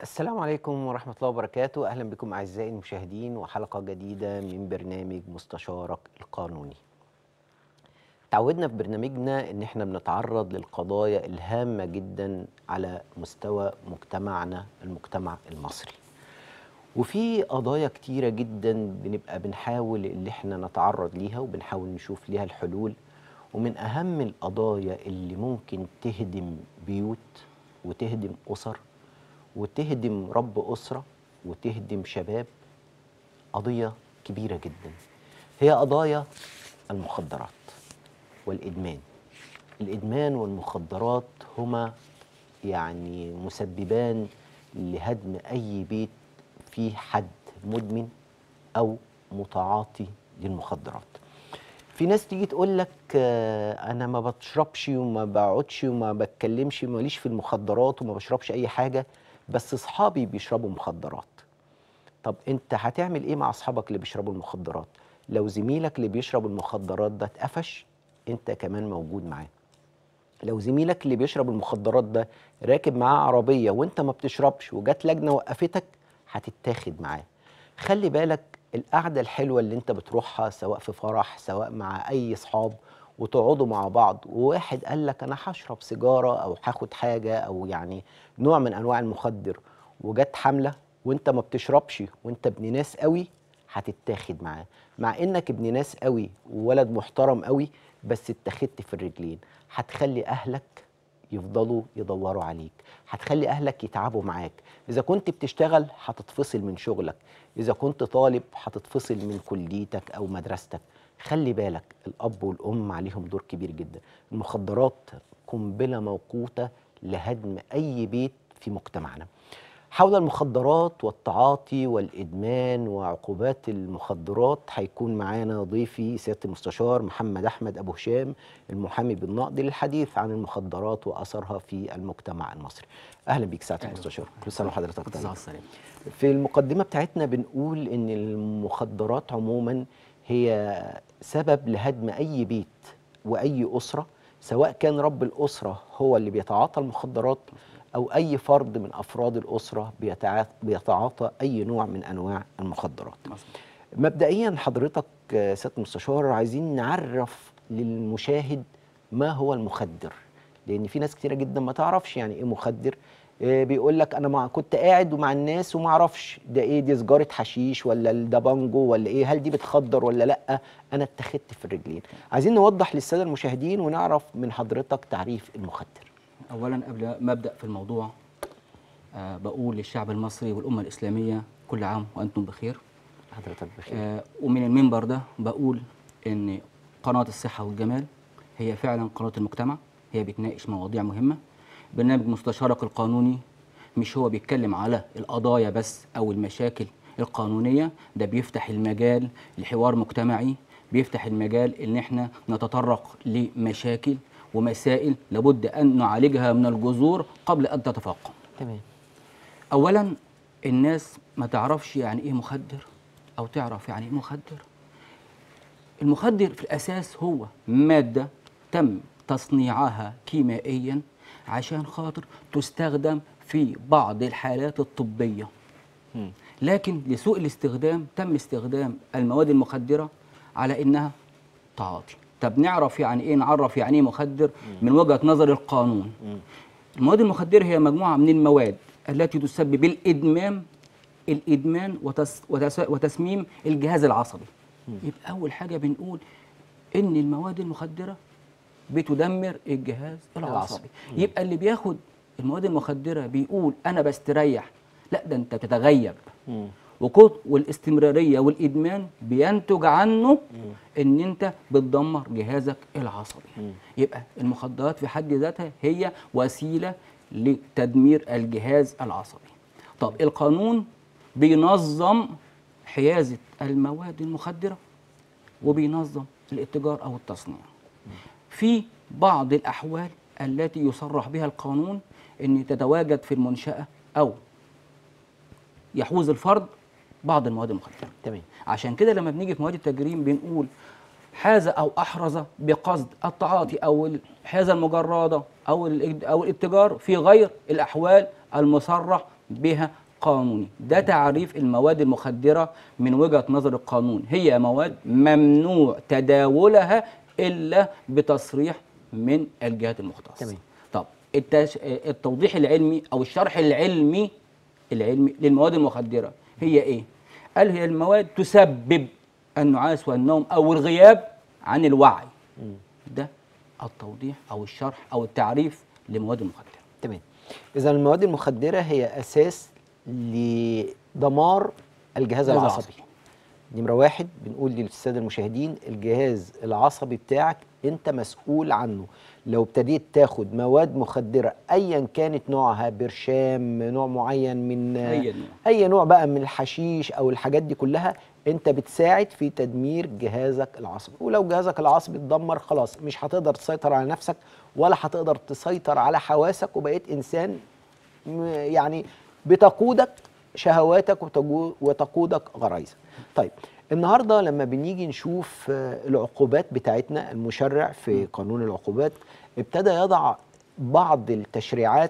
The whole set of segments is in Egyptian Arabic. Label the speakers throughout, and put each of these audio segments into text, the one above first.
Speaker 1: السلام عليكم ورحمة الله وبركاته أهلا بكم أعزائي المشاهدين وحلقة جديدة من برنامج مستشارك القانوني تعودنا في برنامجنا إن احنا بنتعرض للقضايا الهامة جدا على مستوى مجتمعنا المجتمع المصري وفي قضايا كتيرة جدا بنبقى بنحاول اللي احنا نتعرض ليها وبنحاول نشوف ليها الحلول ومن أهم القضايا اللي ممكن تهدم بيوت وتهدم أسر وتهدم رب أسرة وتهدم شباب قضية كبيرة جدا هي قضايا المخدرات والإدمان الإدمان والمخدرات هما يعني مسببان لهدم أي بيت فيه حد مدمن أو متعاطي للمخدرات في ناس تيجي تقول لك آه، انا ما بشربش وما بقعدش وما بتكلمش ماليش في المخدرات وما بشربش اي حاجه بس اصحابي بيشربوا مخدرات طب انت هتعمل ايه مع اصحابك اللي بيشربوا المخدرات لو زميلك اللي بيشرب المخدرات ده اتقفش انت كمان موجود معاه لو زميلك اللي بيشرب المخدرات ده راكب معاه عربيه وانت ما بتشربش وجات لجنه وقفتك هتتاخد معاه خلي بالك القعده الحلوه اللي انت بتروحها سواء في فرح سواء مع اي صحاب وتقعدوا مع بعض وواحد قال لك انا هشرب سيجاره او هاخد حاجه او يعني نوع من انواع المخدر وجت حمله وانت ما بتشربش وانت ابن ناس قوي هتتاخد معاه مع انك ابن ناس قوي وولد محترم قوي بس اتخذت في الرجلين هتخلي اهلك يفضلوا يدوروا عليك هتخلي اهلك يتعبوا معاك اذا كنت بتشتغل هتتفصل من شغلك اذا كنت طالب هتتفصل من كليتك او مدرستك خلي بالك الاب والام عليهم دور كبير جدا المخدرات قنبله موقوته لهدم اي بيت في مجتمعنا حول المخدرات والتعاطي والادمان وعقوبات المخدرات هيكون معانا ضيفي سياده المستشار محمد احمد ابو هشام المحامي بالنقد للحديث عن المخدرات واثرها في المجتمع المصري اهلا بيك سياده
Speaker 2: أهلا.
Speaker 1: المستشار كل سنه وحضرتك طيب
Speaker 2: السلام
Speaker 1: في المقدمة بتاعتنا بنقول إن المخدرات عموما هي سبب لهدم أي بيت وأي أسرة سواء كان رب الأسرة هو اللي بيتعاطى المخدرات أو أي فرد من أفراد الأسرة بيتعاطى, بيتعاطى أي نوع من أنواع المخدرات مبدئيا حضرتك آه، سيادة المستشار عايزين نعرف للمشاهد ما هو المخدر لان في ناس كتيره جدا ما تعرفش يعني ايه مخدر آه، بيقول لك انا مع كنت قاعد ومع الناس وما اعرفش ده ايه دي سجاره حشيش ولا ده بانجو ولا ايه هل دي بتخدر ولا لا انا اتخذت في الرجلين عايزين نوضح للساده المشاهدين ونعرف من حضرتك تعريف المخدر
Speaker 2: اولا قبل ما ابدا في الموضوع آه بقول للشعب المصري والامه الاسلاميه كل عام وانتم بخير
Speaker 1: حضرتك بخير
Speaker 2: آه ومن المنبر ده بقول ان قناه الصحه والجمال هي فعلا قناه المجتمع هي بتناقش مواضيع مهمه برنامج مستشارك القانوني مش هو بيتكلم على القضايا بس او المشاكل القانونيه ده بيفتح المجال لحوار مجتمعي بيفتح المجال ان احنا نتطرق لمشاكل ومسائل لابد ان نعالجها من الجذور قبل ان تتفاقم
Speaker 1: تمام
Speaker 2: اولا الناس ما تعرفش يعني ايه مخدر او تعرف يعني ايه مخدر المخدر في الاساس هو ماده تم تصنيعها كيميائيا عشان خاطر تستخدم في بعض الحالات الطبيه
Speaker 1: مم.
Speaker 2: لكن لسوء الاستخدام تم استخدام المواد المخدره على انها تعاطي طب نعرف يعني ايه نعرف يعني ايه مخدر من وجهه نظر القانون
Speaker 1: مم.
Speaker 2: المواد المخدرة هي مجموعة من المواد التي تسبب الإدمان الإدمان وتس وتس وتسميم الجهاز العصبي يبقى أول حاجة بنقول إن المواد المخدرة بتدمر الجهاز العصبي يبقى اللي بياخد المواد المخدرة بيقول أنا بستريح لا ده أنت بتتغيب
Speaker 1: مم.
Speaker 2: وكت والاستمراريه والادمان بينتج عنه ان انت بتدمر جهازك العصبي يبقى المخدرات في حد ذاتها هي وسيله لتدمير الجهاز العصبي طب القانون بينظم حيازه المواد المخدره وبينظم الاتجار او التصنيع في بعض الاحوال التي يصرح بها القانون ان تتواجد في المنشاه او يحوز الفرد بعض المواد المخدره
Speaker 1: تمام
Speaker 2: عشان كده لما بنيجي في مواد التجريم بنقول حاز او احرز بقصد التعاطي او الحيازه المجرده او الإج- او الاتجار في غير الاحوال المصرح بها قانوني ده تعريف المواد المخدرة من وجهة نظر القانون هي مواد ممنوع تداولها إلا بتصريح من الجهات المختصة
Speaker 1: تمام.
Speaker 2: طب التش... التوضيح العلمي أو الشرح العلمي العلمي للمواد المخدرة هي إيه؟ قال هي المواد تسبب النعاس والنوم أو الغياب عن الوعي ده التوضيح أو الشرح أو التعريف للمواد المخدرة
Speaker 1: تمام اذا المواد المخدره هي اساس لدمار الجهاز
Speaker 2: الجهاز
Speaker 1: العصبي
Speaker 2: العصبي.
Speaker 1: نمره واحد بنقول للساده المشاهدين الجهاز العصبي بتاعك انت مسؤول عنه لو ابتديت تاخد مواد مخدره ايا كانت نوعها برشام نوع معين من
Speaker 2: أي نوع.
Speaker 1: اي نوع بقى من الحشيش او الحاجات دي كلها انت بتساعد في تدمير جهازك العصبي ولو جهازك العصبي اتدمر خلاص مش هتقدر تسيطر على نفسك ولا هتقدر تسيطر على حواسك وبقيت انسان م- يعني بتقودك شهواتك وتجو- وتقودك غرايزك طيب النهارده لما بنيجي نشوف آه، العقوبات بتاعتنا المشرع في قانون العقوبات ابتدى يضع بعض التشريعات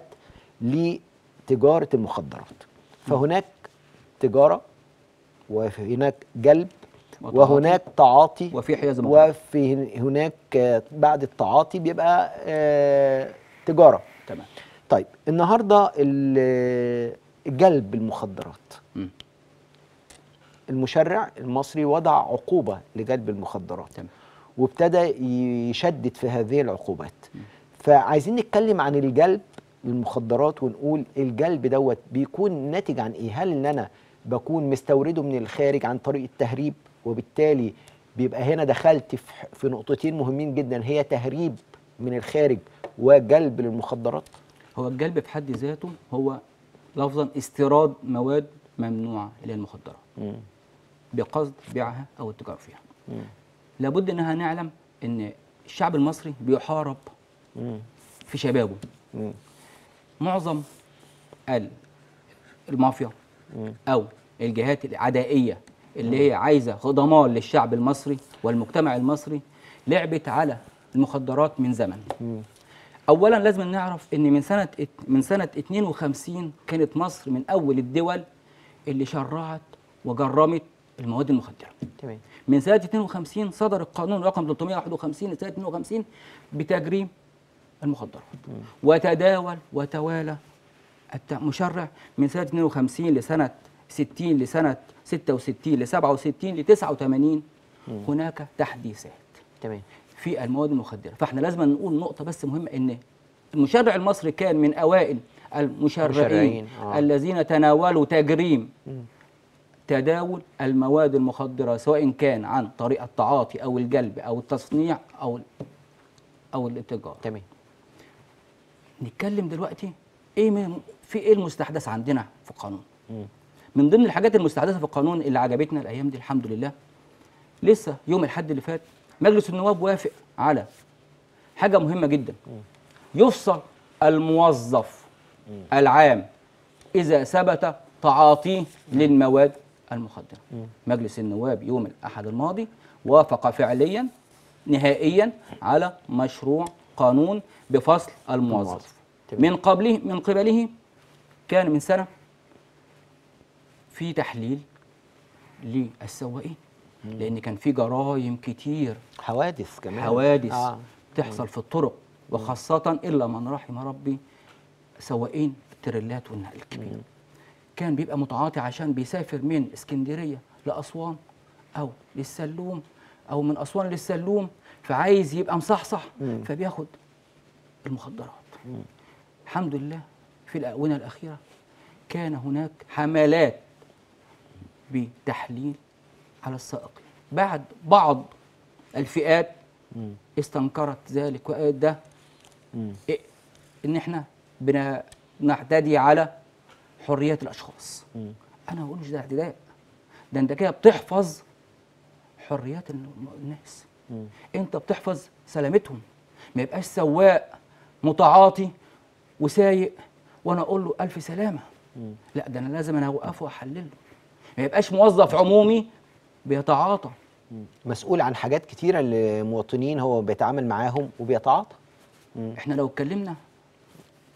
Speaker 1: لتجاره المخدرات فهناك تجاره وهناك جلب
Speaker 2: وتعاطي.
Speaker 1: وهناك تعاطي
Speaker 2: وفي حيز مخدرات.
Speaker 1: وفي هناك آه، بعد التعاطي بيبقى آه، تجاره
Speaker 2: تمام
Speaker 1: طيب النهارده ال- جلب المخدرات
Speaker 2: مم.
Speaker 1: المشرع المصري وضع عقوبه لجلب المخدرات
Speaker 2: تمام
Speaker 1: وابتدى يشدد في هذه العقوبات فعايزين نتكلم عن الجلب للمخدرات ونقول الجلب دوت بيكون ناتج عن ايه هل ان انا بكون مستورده من الخارج عن طريق التهريب وبالتالي بيبقى هنا دخلت في في نقطتين مهمين جدا هي تهريب من الخارج وجلب للمخدرات
Speaker 2: هو الجلب في حد ذاته هو لفظا استيراد مواد ممنوعة إلى المخدرات
Speaker 1: مم.
Speaker 2: بقصد بيعها أو التجارة فيها
Speaker 1: مم.
Speaker 2: لابد أنها نعلم أن الشعب المصري بيحارب
Speaker 1: مم.
Speaker 2: في شبابه
Speaker 1: مم.
Speaker 2: معظم ال- المافيا
Speaker 1: مم.
Speaker 2: أو الجهات العدائية اللي هي عايزة ضمان للشعب المصري والمجتمع المصري لعبت على المخدرات من زمن
Speaker 1: مم.
Speaker 2: اولا لازم نعرف ان من سنه ات- من سنه 52 كانت مصر من اول الدول اللي شرعت وجرمت المواد المخدره
Speaker 1: تمام
Speaker 2: من سنه 52 صدر القانون رقم 351 لسنه 52 بتجريم المخدرات وتداول وتوالى الت- المشرع من سنه 52 لسنه 60 لسنه 66 ل 67 ل 89 هناك تحديثات
Speaker 1: تمام
Speaker 2: في المواد المخدره فاحنا لازم نقول نقطه بس مهمه ان المشرع المصري كان من اوائل المشرعين
Speaker 1: مشرعين، آه.
Speaker 2: الذين تناولوا تجريم تداول المواد المخدره سواء كان عن طريق التعاطي او الجلب او التصنيع او او الاتجار
Speaker 1: تمام
Speaker 2: نتكلم دلوقتي ايه من في ايه المستحدث عندنا في القانون
Speaker 1: مم.
Speaker 2: من ضمن الحاجات المستحدثه في القانون اللي عجبتنا الايام دي الحمد لله لسه يوم الحد اللي فات مجلس النواب وافق على حاجه مهمه جدا يفصل الموظف العام اذا ثبت تعاطيه للمواد المخدره مجلس النواب يوم الاحد الماضي وافق فعليا نهائيا على مشروع قانون بفصل الموظف
Speaker 1: الموظف. تمام.
Speaker 2: من قبله من قبله كان من سنه في تحليل للسواقين لان كان في جرائم كتير
Speaker 1: حوادث كمان
Speaker 2: حوادث
Speaker 1: آه.
Speaker 2: تحصل في الطرق وخاصة إلا من رحم ربي سواقين التريلات والنقل الكبير كان بيبقى متعاطي عشان بيسافر من اسكندرية لأسوان أو للسلوم أو من أسوان للسلوم فعايز يبقى مصحصح فبياخد المخدرات الحمد لله في الآونة الأخيرة كان هناك حملات بتحليل على السائقين بعد بعض الفئات
Speaker 1: مم.
Speaker 2: استنكرت ذلك وقالت ده
Speaker 1: مم.
Speaker 2: إيه ان احنا بن- بنعتدي على حريات الاشخاص
Speaker 1: مم.
Speaker 2: انا بقول مش ده اعتداء ده انت كده بتحفظ حريات الن- الناس
Speaker 1: مم.
Speaker 2: انت بتحفظ سلامتهم ما يبقاش سواق متعاطي وسايق وانا اقول له الف سلامه
Speaker 1: مم.
Speaker 2: لا ده انا لازم انا اوقفه واحلله ما يبقاش موظف عمومي بيتعاطى
Speaker 1: مسؤول عن حاجات كتيرة لمواطنين هو بيتعامل معاهم وبيتعاطى
Speaker 2: احنا لو اتكلمنا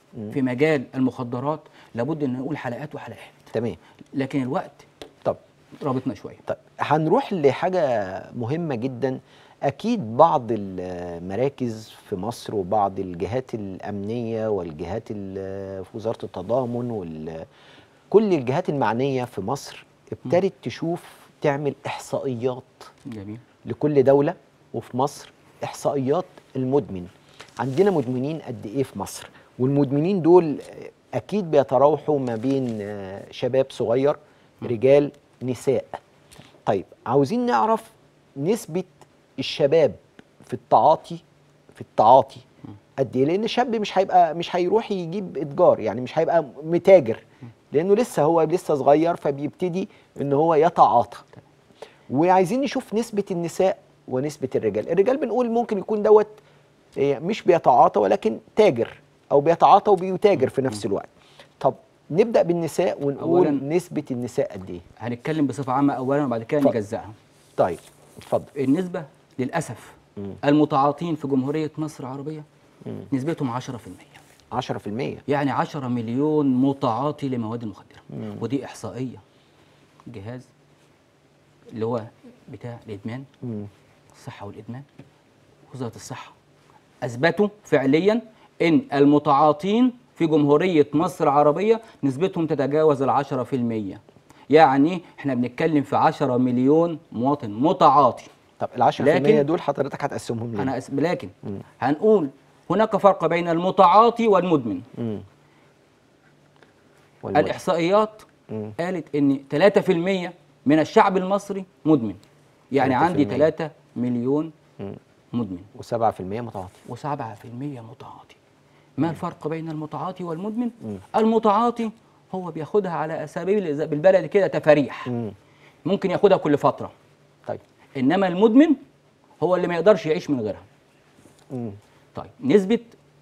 Speaker 2: في مجال المخدرات لابد ان نقول حلقات وحلقات
Speaker 1: تمام
Speaker 2: لكن الوقت
Speaker 1: طب
Speaker 2: رابطنا شويه
Speaker 1: طيب هنروح لحاجة مهمة جدا أكيد بعض المراكز في مصر وبعض الجهات الأمنية والجهات ال- في وزارة التضامن وال كل الجهات المعنية في مصر ابتدت تشوف تعمل إحصائيات
Speaker 2: جميل
Speaker 1: لكل دولة وفي مصر إحصائيات المدمن عندنا مدمنين قد إيه في مصر والمدمنين دول أكيد بيتراوحوا ما بين آه، شباب صغير رجال نساء طيب عاوزين نعرف نسبة الشباب في التعاطي في التعاطي قد ايه لان الشاب مش هيبقى مش هيروح يجيب اتجار يعني مش هيبقى متاجر لانه لسه هو لسه صغير فبيبتدي ان هو يتعاطى وعايزين نشوف نسبة النساء ونسبة الرجال الرجال بنقول ممكن يكون دوت إيه، مش بيتعاطى ولكن تاجر او بيتعاطى وبيتاجر في نفس الوقت طب نبدأ بالنساء ونقول
Speaker 2: أولاً-
Speaker 1: نسبة النساء قد ايه
Speaker 2: هنتكلم بصفه عامه اولا وبعد كده
Speaker 1: اتفضل.
Speaker 2: نجزئها
Speaker 1: طيب اتفضل
Speaker 2: النسبه للاسف المتعاطين في جمهوريه مصر العربيه نسبتهم 10%
Speaker 1: 10%
Speaker 2: يعني 10 مليون متعاطي لمواد مخدره ودي احصائيه جهاز اللي هو بتاع الادمان
Speaker 1: مم.
Speaker 2: الصحه والادمان وزاره الصحه اثبتوا فعليا ان المتعاطين في جمهوريه مصر العربيه نسبتهم تتجاوز ال 10% يعني احنا بنتكلم في 10 مليون مواطن متعاطي
Speaker 1: طب ال 10%
Speaker 2: لكن-
Speaker 1: دول حضرتك هتقسمهم ليه؟
Speaker 2: انا أس... لكن هنقول هناك فرق بين المتعاطي والمدمن
Speaker 1: مم. والمد-
Speaker 2: الاحصائيات
Speaker 1: مم.
Speaker 2: قالت ان 3% من الشعب المصري مدمن يعني
Speaker 1: 3%.
Speaker 2: عندي 3 مليون
Speaker 1: مم.
Speaker 2: مدمن
Speaker 1: و7% متعاطي
Speaker 2: و7% متعاطي ما الفرق بين المتعاطي والمدمن المتعاطي هو بياخدها على سبيل زي- بالبلدي كده تفاريح
Speaker 1: مم.
Speaker 2: ممكن ياخدها كل فتره
Speaker 1: طيب
Speaker 2: انما المدمن هو اللي ما يقدرش يعيش من غيرها
Speaker 1: مم.
Speaker 2: طيب نسبه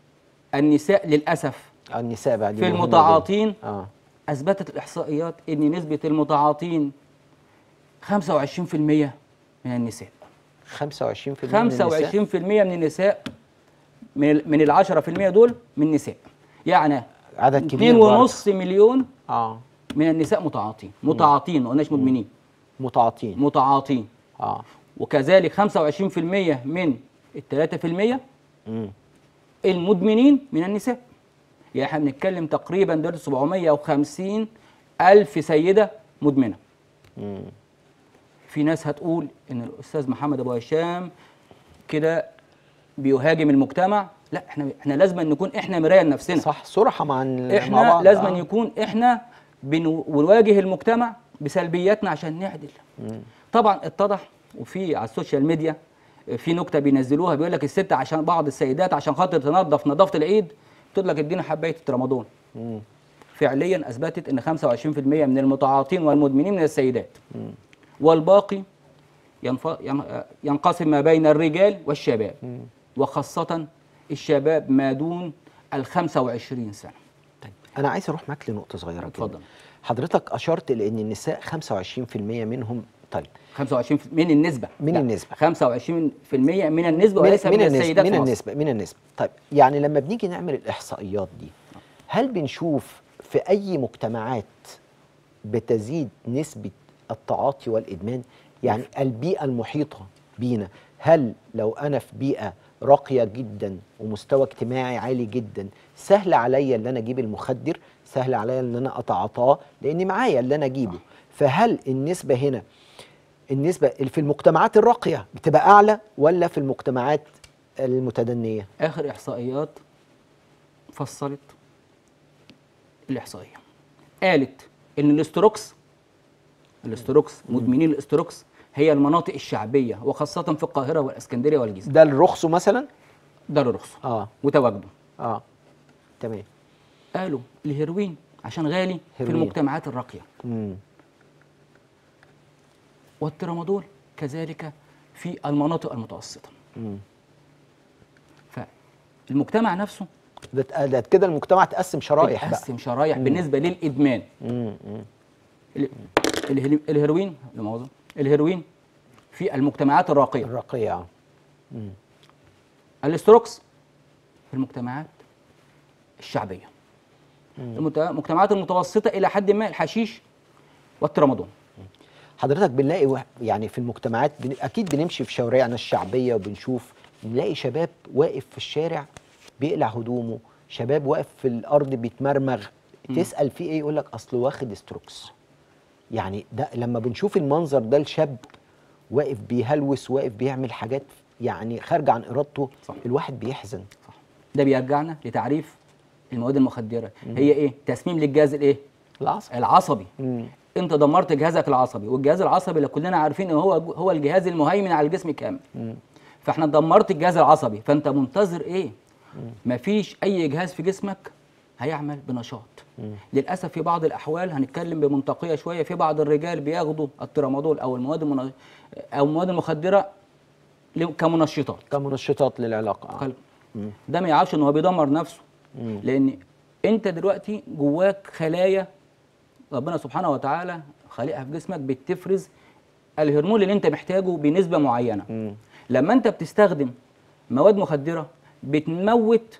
Speaker 2: النساء للاسف
Speaker 1: النساء بقى دي
Speaker 2: في
Speaker 1: مهمة
Speaker 2: المتعاطين
Speaker 1: جداً. اه
Speaker 2: اثبتت الاحصائيات ان نسبه المتعاطين 25% من النساء
Speaker 1: 25% من النساء
Speaker 2: 25% من النساء من ال- من ال 10% دول من نساء يعني
Speaker 1: عدد كبير
Speaker 2: 2.5 مليون
Speaker 1: اه
Speaker 2: من النساء متعاطين متعاطين ما قلناش مدمنين
Speaker 1: متعاطين
Speaker 2: متعاطين
Speaker 1: اه
Speaker 2: وكذلك 25% من ال 3%
Speaker 1: مم.
Speaker 2: المدمنين من النساء يعني احنا بنتكلم تقريبا دلوقتي 750 ألف سيدة مدمنة
Speaker 1: مم.
Speaker 2: في ناس هتقول ان الاستاذ محمد ابو هشام كده بيهاجم المجتمع لا احنا احنا لازم نكون احنا مرايه لنفسنا
Speaker 1: صح صراحة مع ال- مع
Speaker 2: احنا
Speaker 1: بعض
Speaker 2: لازم
Speaker 1: آه.
Speaker 2: يكون احنا بنو- بنواجه المجتمع بسلبياتنا عشان نعدل طبعا اتضح وفي على السوشيال ميديا في نكته بينزلوها بيقول لك الست عشان بعض السيدات عشان خاطر تنظف نظافه العيد بتقول لك ادينا حبايه رمضان
Speaker 1: مم.
Speaker 2: فعليا اثبتت ان 25% من المتعاطين والمدمنين من السيدات والباقي ينف- ين- ينقسم ما بين الرجال والشباب وخاصة الشباب ما دون ال 25 سنة
Speaker 1: طيب انا عايز اروح معاك لنقطة صغيرة كده
Speaker 2: اتفضل.
Speaker 1: حضرتك اشرت لان النساء 25% منهم طيب
Speaker 2: 25 في- من النسبة
Speaker 1: من
Speaker 2: لا،
Speaker 1: النسبة.
Speaker 2: 25% من النسبة وليس من,
Speaker 1: النسبة
Speaker 2: السيدات
Speaker 1: من
Speaker 2: في مصر.
Speaker 1: النسبة من النسبة طيب يعني لما بنيجي نعمل الإحصائيات دي هل بنشوف في أي مجتمعات بتزيد نسبة التعاطي والإدمان يعني البيئة المحيطة بينا هل لو أنا في بيئة راقية جدا ومستوى اجتماعي عالي جدا سهل عليا ان انا اجيب المخدر سهل عليا ان انا اتعاطاه لان معايا اللي انا اجيبه فهل النسبة هنا النسبة اللي في المجتمعات الراقية بتبقى أعلى ولا في المجتمعات المتدنية؟
Speaker 2: آخر إحصائيات فصلت الإحصائية قالت إن الاستروكس الاستروكس مدمنين الاستروكس هي المناطق الشعبية وخاصة في القاهرة والإسكندرية والجيزة
Speaker 1: ده الرخص مثلا؟
Speaker 2: ده الرخص
Speaker 1: اه
Speaker 2: وتواجده
Speaker 1: اه تمام
Speaker 2: قالوا الهيروين عشان غالي في
Speaker 1: هيروين.
Speaker 2: المجتمعات الراقية
Speaker 1: امم
Speaker 2: والترامادول كذلك في المناطق المتوسطة
Speaker 1: امم
Speaker 2: فالمجتمع نفسه
Speaker 1: ده ت- ده كده المجتمع تقسم شرايح بقى
Speaker 2: بيتقسم شرايح بالنسبة للإدمان
Speaker 1: امم امم
Speaker 2: ال- الهيرو- الهيروين لا مؤاخذة الهيروين في المجتمعات الراقية
Speaker 1: الراقية اه
Speaker 2: الاستروكس في المجتمعات الشعبية المت- المجتمعات المتوسطه الى حد ما الحشيش والترامادول
Speaker 1: حضرتك بنلاقي وح- يعني في المجتمعات بن... اكيد بنمشي في شوارعنا الشعبيه وبنشوف نلاقي شباب واقف في الشارع بيقلع هدومه شباب واقف في الارض بيتمرمغ تسال فيه ايه يقول لك اصله واخد ستروكس يعني ده لما بنشوف المنظر ده الشاب واقف بيهلوس واقف بيعمل حاجات يعني خارجه عن ارادته
Speaker 2: صح.
Speaker 1: الواحد بيحزن
Speaker 2: ده بيرجعنا لتعريف المواد المخدره هي ايه تسميم للجهاز الايه
Speaker 1: العصر
Speaker 2: العصبي
Speaker 1: مم.
Speaker 2: انت دمرت جهازك العصبي والجهاز العصبي اللي كلنا عارفين ان هو هو الجهاز المهيمن على الجسم كامل فاحنا دمرت الجهاز العصبي فانت منتظر ايه مفيش اي جهاز في جسمك هيعمل بنشاط للاسف في بعض الاحوال هنتكلم بمنطقيه شويه في بعض الرجال بياخدوا الترامادول او المواد المن... او المواد المخدره ل- كمنشطات
Speaker 1: كمنشطات للعلاقه آه.
Speaker 2: قلب ده ما يعرفش ان هو بيدمر نفسه لان انت دلوقتي جواك خلايا ربنا سبحانه وتعالى خالقها في جسمك بتفرز الهرمون اللي انت محتاجه بنسبه معينه لما انت بتستخدم مواد مخدره بتموت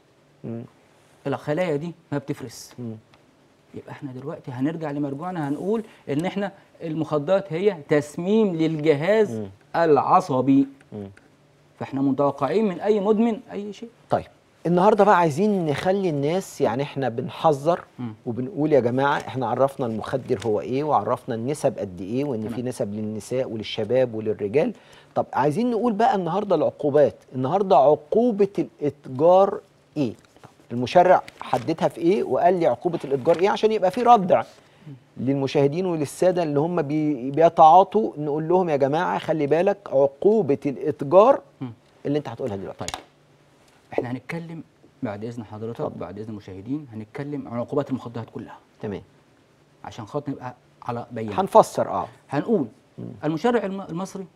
Speaker 2: الخلايا دي ما بتفرز يبقى احنا دلوقتي هنرجع لمرجوعنا هنقول ان احنا المخدرات هي تسميم للجهاز العصبي فاحنا متوقعين من اي مدمن اي شيء
Speaker 1: طيب النهارده بقى عايزين نخلي الناس يعني احنا بنحذر وبنقول يا جماعه احنا عرفنا المخدر هو ايه وعرفنا النسب قد ايه وان في نسب للنساء وللشباب وللرجال طب عايزين نقول بقى النهارده العقوبات النهارده عقوبه الاتجار ايه طب المشرع حددها في ايه وقال لي عقوبه الاتجار ايه عشان يبقى في ردع للمشاهدين وللساده اللي هم بي بيتعاطوا نقول لهم يا جماعه خلي بالك عقوبه الاتجار اللي انت هتقولها دلوقتي
Speaker 2: طيب احنا هنتكلم بعد اذن حضرتك بعد اذن المشاهدين هنتكلم عن عقوبات المخدرات كلها
Speaker 1: تمام
Speaker 2: عشان خاطر نبقى على بيان
Speaker 1: هنفسر اه
Speaker 2: هنقول المشرع الم- المصري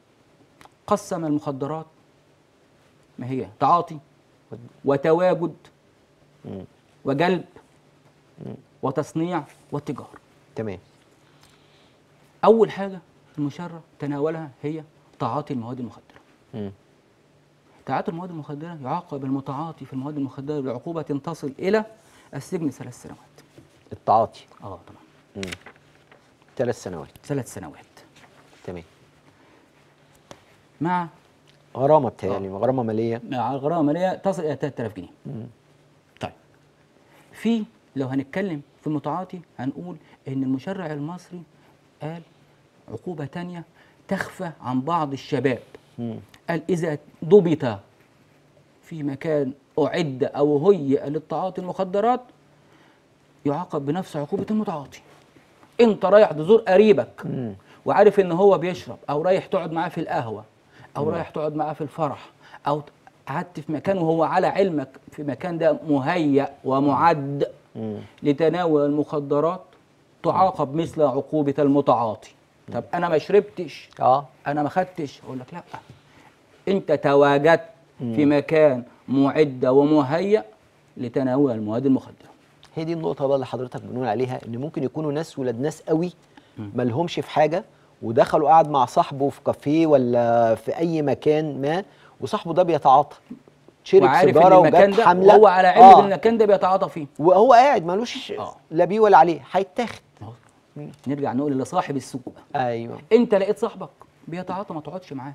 Speaker 2: قسم المخدرات ما هي تعاطي وتواجد وجلب وتصنيع واتجار
Speaker 1: تمام
Speaker 2: اول حاجه المشرع تناولها هي تعاطي المواد المخدره
Speaker 1: مم.
Speaker 2: تعاطي المواد المخدره يعاقب المتعاطي في المواد المخدره بعقوبه تصل الى السجن ثلاث سنوات
Speaker 1: التعاطي
Speaker 2: اه طبعا
Speaker 1: ثلاث سنوات
Speaker 2: ثلاث سنوات
Speaker 1: تمام
Speaker 2: مع
Speaker 1: غرامه بتهيألي غرامه ماليه
Speaker 2: مع غرامه ماليه تصل الى 3000 جنيه طيب في لو هنتكلم في المتعاطي هنقول ان المشرع المصري قال عقوبه تانية تخفى عن بعض الشباب قال اذا ضبط في مكان اعد او هيئ للتعاطي المخدرات يعاقب بنفس عقوبه المتعاطي انت رايح تزور قريبك وعارف ان هو بيشرب او رايح تقعد معاه في القهوه او رايح تقعد معاه في الفرح او قعدت في مكان وهو على علمك في مكان ده مهيأ ومعد لتناول المخدرات تعاقب مثل عقوبة المتعاطي طب أنا ما شربتش
Speaker 1: اه
Speaker 2: أنا ما خدتش أقول لك لا أنت تواجدت في مكان معد ومهيأ لتناول المواد المخدرة
Speaker 1: هي دي النقطه بقى اللي حضرتك بنقول عليها ان ممكن يكونوا ناس ولاد ناس قوي ما لهمش في حاجه ودخلوا قعد مع صاحبه في كافيه ولا في اي مكان ما وصاحبه ده بيتعاطى شرب
Speaker 2: وعارف إن
Speaker 1: سيجاره
Speaker 2: المكان
Speaker 1: وجاب
Speaker 2: ده
Speaker 1: حمله
Speaker 2: وهو على علم
Speaker 1: آه.
Speaker 2: إن المكان ده بيتعاطى فيه
Speaker 1: وهو قاعد ملوش
Speaker 2: آه.
Speaker 1: لا بيه ولا عليه هيتاخد
Speaker 2: أهو. نرجع نقول لصاحب السوق
Speaker 1: ايوه
Speaker 2: انت لقيت صاحبك بيتعاطى ما تقعدش معاه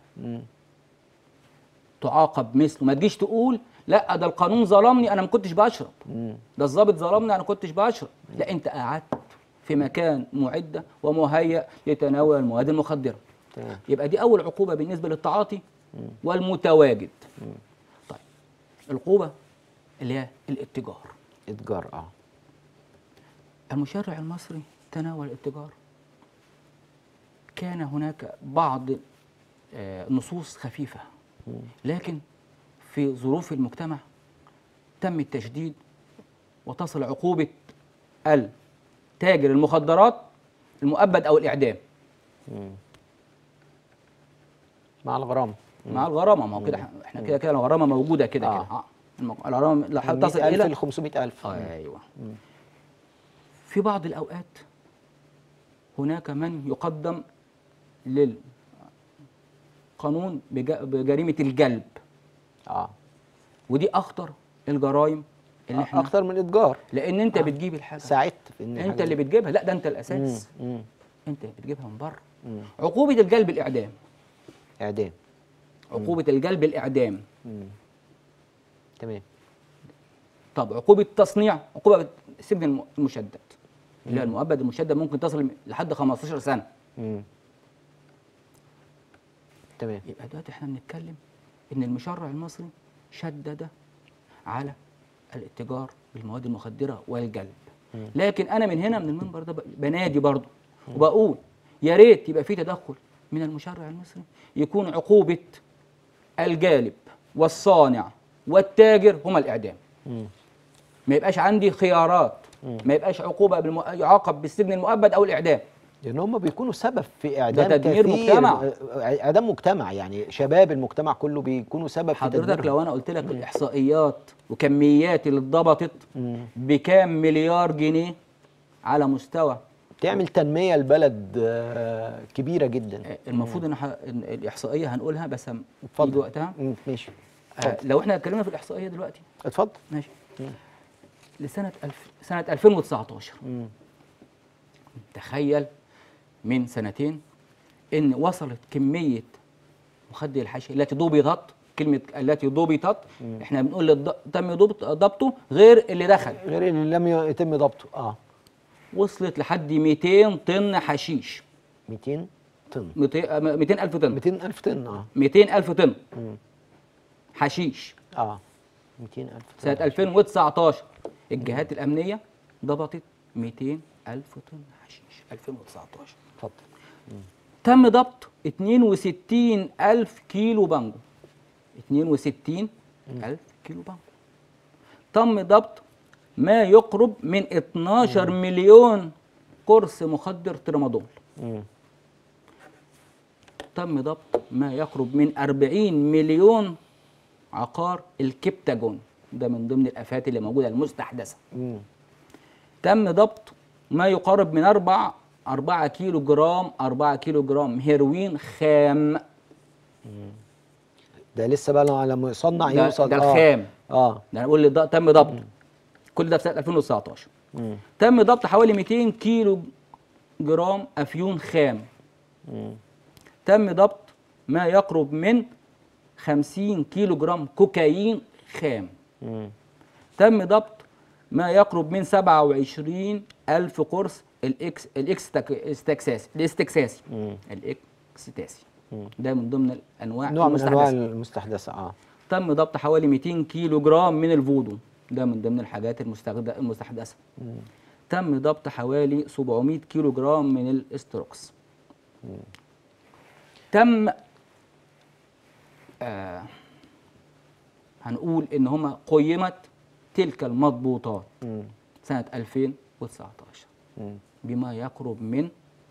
Speaker 2: تعاقب مثله ما تجيش تقول لا ده القانون ظلمني انا ما كنتش بشرب ده الضابط ظلمني انا ما كنتش بشرب لا انت قعدت في مكان معد ومهيأ لتناول المواد المخدره
Speaker 1: تمام
Speaker 2: يبقى دي اول عقوبه بالنسبه للتعاطي والمتواجد طيب العقوبه اللي هي الاتجار
Speaker 1: اتجار اه
Speaker 2: المشرع المصري تناول الاتجار كان هناك بعض آه، نصوص خفيفة لكن في ظروف المجتمع تم التشديد وتصل عقوبة التاجر المخدرات المؤبد أو الإعدام
Speaker 1: مع الغرامه
Speaker 2: مع الغرامة ما هو كده إحنا- احنا كده كده الغرامة موجودة كده
Speaker 1: آه.
Speaker 2: كده آه. الم- الغرامة لو
Speaker 1: من
Speaker 2: تصل
Speaker 1: 100000
Speaker 2: إلى
Speaker 1: ل 500000
Speaker 2: ايوه في بعض الاوقات هناك من يقدم للقانون بج- بجريمه الجلب
Speaker 1: اه
Speaker 2: ودي اخطر الجرائم اللي احنا
Speaker 1: اكتر من اتجار
Speaker 2: لان انت بتجيب الحاجه
Speaker 1: ساعدت في ان
Speaker 2: انت اللي بتجيبها لا ده انت الاساس
Speaker 1: مم.
Speaker 2: انت اللي بتجيبها من بره
Speaker 1: مم.
Speaker 2: عقوبه الجلب الاعدام
Speaker 1: اعدام
Speaker 2: عقوبه الجلب الاعدام
Speaker 1: مم. تمام
Speaker 2: طب عقوبه التصنيع عقوبه السجن الم- المشدد اللي هي المؤبد المشدد ممكن تصل لحد 15 سنه
Speaker 1: مم. تمام
Speaker 2: يبقى دلوقتي احنا بنتكلم ان المشرع المصري شدد على الاتجار بالمواد المخدره والجلب لكن انا من هنا من المنبر ده ب- بنادي برضه وبقول يا ريت يبقى في تدخل من المشرع المصري يكون عقوبه الجالب والصانع والتاجر هما الاعدام
Speaker 1: مم.
Speaker 2: ما يبقاش عندي خيارات ما يبقاش عقوبه بالم... يعاقب بالسجن المؤبد او الاعدام
Speaker 1: لان هم بيكونوا سبب في اعدام
Speaker 2: تدمير
Speaker 1: كثير
Speaker 2: مجتمع.
Speaker 1: اعدام مجتمع يعني شباب المجتمع كله بيكونوا سبب في
Speaker 2: حضرتك
Speaker 1: تدميرهم.
Speaker 2: لو انا قلت لك الاحصائيات وكميات اللي اتضبطت
Speaker 1: مم.
Speaker 2: بكام مليار جنيه على مستوى
Speaker 1: تعمل تنميه البلد آه، كبيره جدا
Speaker 2: آه، المفروض ان ح- إن الاحصائيه هنقولها بس هم-
Speaker 1: اتفضل.
Speaker 2: يجي وقتها
Speaker 1: مم، ماشي
Speaker 2: آه، لو احنا اتكلمنا في الاحصائيه دلوقتي
Speaker 1: اتفضل
Speaker 2: ماشي لسنه الف سنه 2019
Speaker 1: مم.
Speaker 2: تخيل من سنتين ان وصلت كميه مخدر الحشيش التي ضبطت كلمه التي ضبطت احنا بنقول الض- تم ضبط ضبطه غير اللي دخل
Speaker 1: غير اللي لم يتم ضبطه اه
Speaker 2: وصلت لحد 200 طن حشيش
Speaker 1: 200 طن
Speaker 2: 200 200 الف طن
Speaker 1: 200 الف طن اه
Speaker 2: 200 الف طن
Speaker 1: مم.
Speaker 2: حشيش
Speaker 1: اه 200 الف طن
Speaker 2: سنه 2019 الجهات الامنيه ضبطت 200 الف طن حشيش 2019
Speaker 1: اتفضل
Speaker 2: تم ضبط 62 ألف كيلو بانجو 62 ألف كيلو بانجو تم ضبط ما يقرب من 12 مليون قرص مخدر ترامادول
Speaker 1: مم.
Speaker 2: تم ضبط ما يقرب من 40 مليون عقار الكبتاجون ده من ضمن الآفات اللي موجودة المستحدثة
Speaker 1: مم.
Speaker 2: تم ضبط ما يقارب من 4 4 كيلو جرام 4 كيلو جرام هيروين خام
Speaker 1: ده لسه بقى لما يصنع
Speaker 2: ده,
Speaker 1: يوصل
Speaker 2: ده
Speaker 1: آه.
Speaker 2: الخام
Speaker 1: اه
Speaker 2: ده انا بقول لي ده تم ضبط كل ده في سنه 2019
Speaker 1: مم.
Speaker 2: تم ضبط حوالي 200 كيلو جرام افيون خام
Speaker 1: مم.
Speaker 2: تم ضبط ما يقرب من 50 كيلو جرام كوكايين خام
Speaker 1: مم.
Speaker 2: تم ضبط ما يقرب من 27 ألف قرص الإكس الإكستكساسي الاستكساسي
Speaker 1: مم.
Speaker 2: الإكستاسي
Speaker 1: مم.
Speaker 2: ده من ضمن الأنواع
Speaker 1: نوع من انواع
Speaker 2: المستحدثة.
Speaker 1: المستحدثه اه
Speaker 2: تم ضبط حوالي 200 كيلو جرام من الفودو ده من ضمن الحاجات المستخد- المستحدثة
Speaker 1: مم.
Speaker 2: تم ضبط حوالي 700 كيلو جرام من الاستروكس تم آه هنقول ان هما قيمت تلك المضبوطات
Speaker 1: مم.
Speaker 2: سنة 2019
Speaker 1: مم.
Speaker 2: بما يقرب من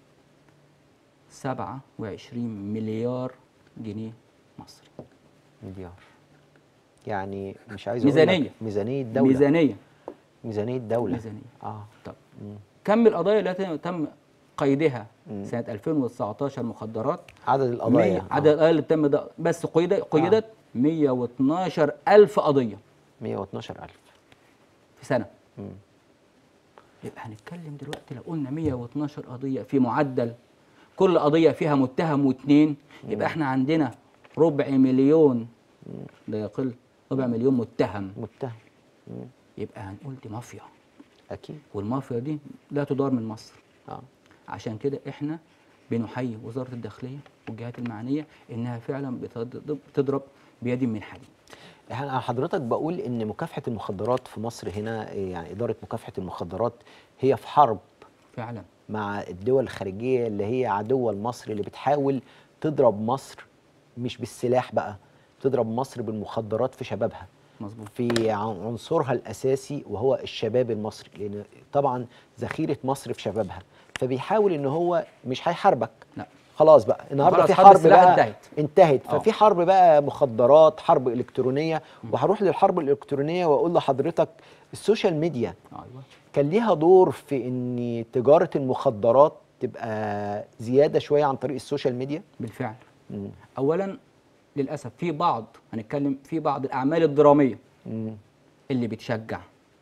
Speaker 2: 27 مليار جنيه مصري
Speaker 1: مليار يعني مش عايز أقول لك
Speaker 2: ميزانية.
Speaker 1: ميزانيه دوله
Speaker 2: ميزانية
Speaker 1: ميزانيه دوله
Speaker 2: ميزانية
Speaker 1: اه
Speaker 2: طب
Speaker 1: مم.
Speaker 2: كم القضايا التي تم قيدها
Speaker 1: مم.
Speaker 2: سنة 2019 مخدرات
Speaker 1: عدد القضايا
Speaker 2: مية- عدد القضايا اللي تم ده بس قيد قيدت 112 ألف قضية
Speaker 1: 112000
Speaker 2: في سنة
Speaker 1: مم.
Speaker 2: يبقى هنتكلم دلوقتي لو قلنا 112 قضية في معدل كل قضية فيها متهم واثنين يبقى احنا عندنا ربع مليون لا يقل ربع مليون متهم
Speaker 1: متهم مم.
Speaker 2: يبقى هنقول دي مافيا
Speaker 1: اكيد
Speaker 2: والمافيا دي لا تدار من مصر
Speaker 1: اه
Speaker 2: عشان كده احنا بنحيي وزارة الداخلية والجهات المعنية انها فعلا بتضرب بتضرب بيد من حديد
Speaker 1: انا حضرتك بقول ان مكافحه المخدرات في مصر هنا يعني اداره مكافحه المخدرات هي في حرب
Speaker 2: فعلا
Speaker 1: مع الدول الخارجيه اللي هي عدوه لمصر اللي بتحاول تضرب مصر مش بالسلاح بقى تضرب مصر بالمخدرات في شبابها
Speaker 2: مظبوط
Speaker 1: في عن- عنصرها الاساسي وهو الشباب المصري لان طبعا ذخيره مصر في شبابها فبيحاول ان هو مش هيحاربك
Speaker 2: لا
Speaker 1: خلاص بقى النهارده
Speaker 2: خلاص
Speaker 1: في
Speaker 2: حرب
Speaker 1: حرب
Speaker 2: السلاح
Speaker 1: بقى
Speaker 2: انتهت.
Speaker 1: انتهت
Speaker 2: آه.
Speaker 1: ففي حرب بقى مخدرات حرب الكترونيه وهروح للحرب الالكترونيه واقول لحضرتك السوشيال ميديا
Speaker 2: ايوه
Speaker 1: كان ليها دور في ان تجاره المخدرات تبقى زياده شويه عن طريق السوشيال ميديا
Speaker 2: بالفعل
Speaker 1: مم.
Speaker 2: اولا للاسف في بعض هنتكلم في بعض الاعمال الدراميه
Speaker 1: مم.
Speaker 2: اللي بتشجع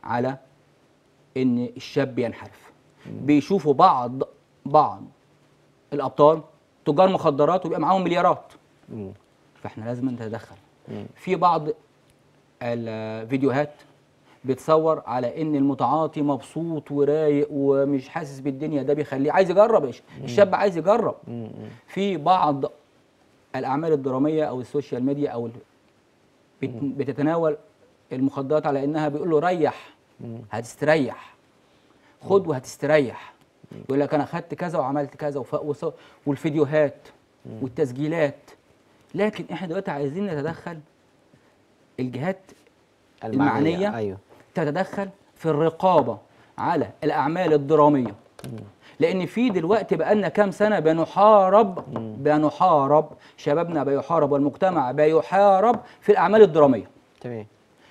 Speaker 2: على ان الشاب ينحرف بيشوفوا بعض بعض الابطال تجار مخدرات ويبقى معاهم مليارات
Speaker 1: مم.
Speaker 2: فاحنا لازم نتدخل
Speaker 1: مم.
Speaker 2: في بعض الفيديوهات بتصور على ان المتعاطي مبسوط ورايق ومش حاسس بالدنيا ده بيخليه عايز يجرب الش- الشاب عايز يجرب
Speaker 1: مم.
Speaker 2: في بعض الاعمال الدراميه او السوشيال ميديا او ال- بت- بتتناول المخدرات على انها بيقول له ريح هتستريح خد وهتستريح يقول لك انا خدت كذا وعملت كذا وف... وص... والفيديوهات والتسجيلات لكن احنا دلوقتي عايزين نتدخل الجهات المعنية
Speaker 1: ايوه
Speaker 2: تتدخل في الرقابه على الاعمال الدراميه لان في دلوقتي بقالنا كام سنه بنحارب بنحارب شبابنا بيحارب والمجتمع بيحارب في الاعمال الدراميه
Speaker 1: تمام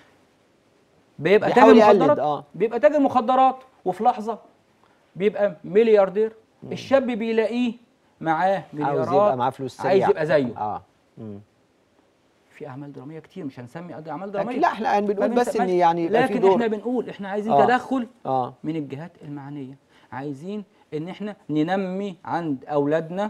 Speaker 2: بيبقى تاجر
Speaker 1: بيحاول يقلد،
Speaker 2: مخدرات
Speaker 1: آه.
Speaker 2: بيبقى تاجر مخدرات وفي لحظه بيبقى ملياردير الشاب بيلاقيه معاه مليارات
Speaker 1: عاوز يبقى معاه فلوس سريع
Speaker 2: عايز يبقى زيه
Speaker 1: اه مم.
Speaker 2: في اعمال دراميه كتير مش هنسمي قد اعمال دراميه
Speaker 1: أكيد لا احنا بنقول
Speaker 2: فبنس-
Speaker 1: بس ان
Speaker 2: ماشي.
Speaker 1: يعني يبقى في
Speaker 2: لكن
Speaker 1: دور
Speaker 2: احنا بنقول احنا عايزين
Speaker 1: آه.
Speaker 2: تدخل
Speaker 1: اه
Speaker 2: من الجهات المعنيه عايزين ان احنا ننمي عند اولادنا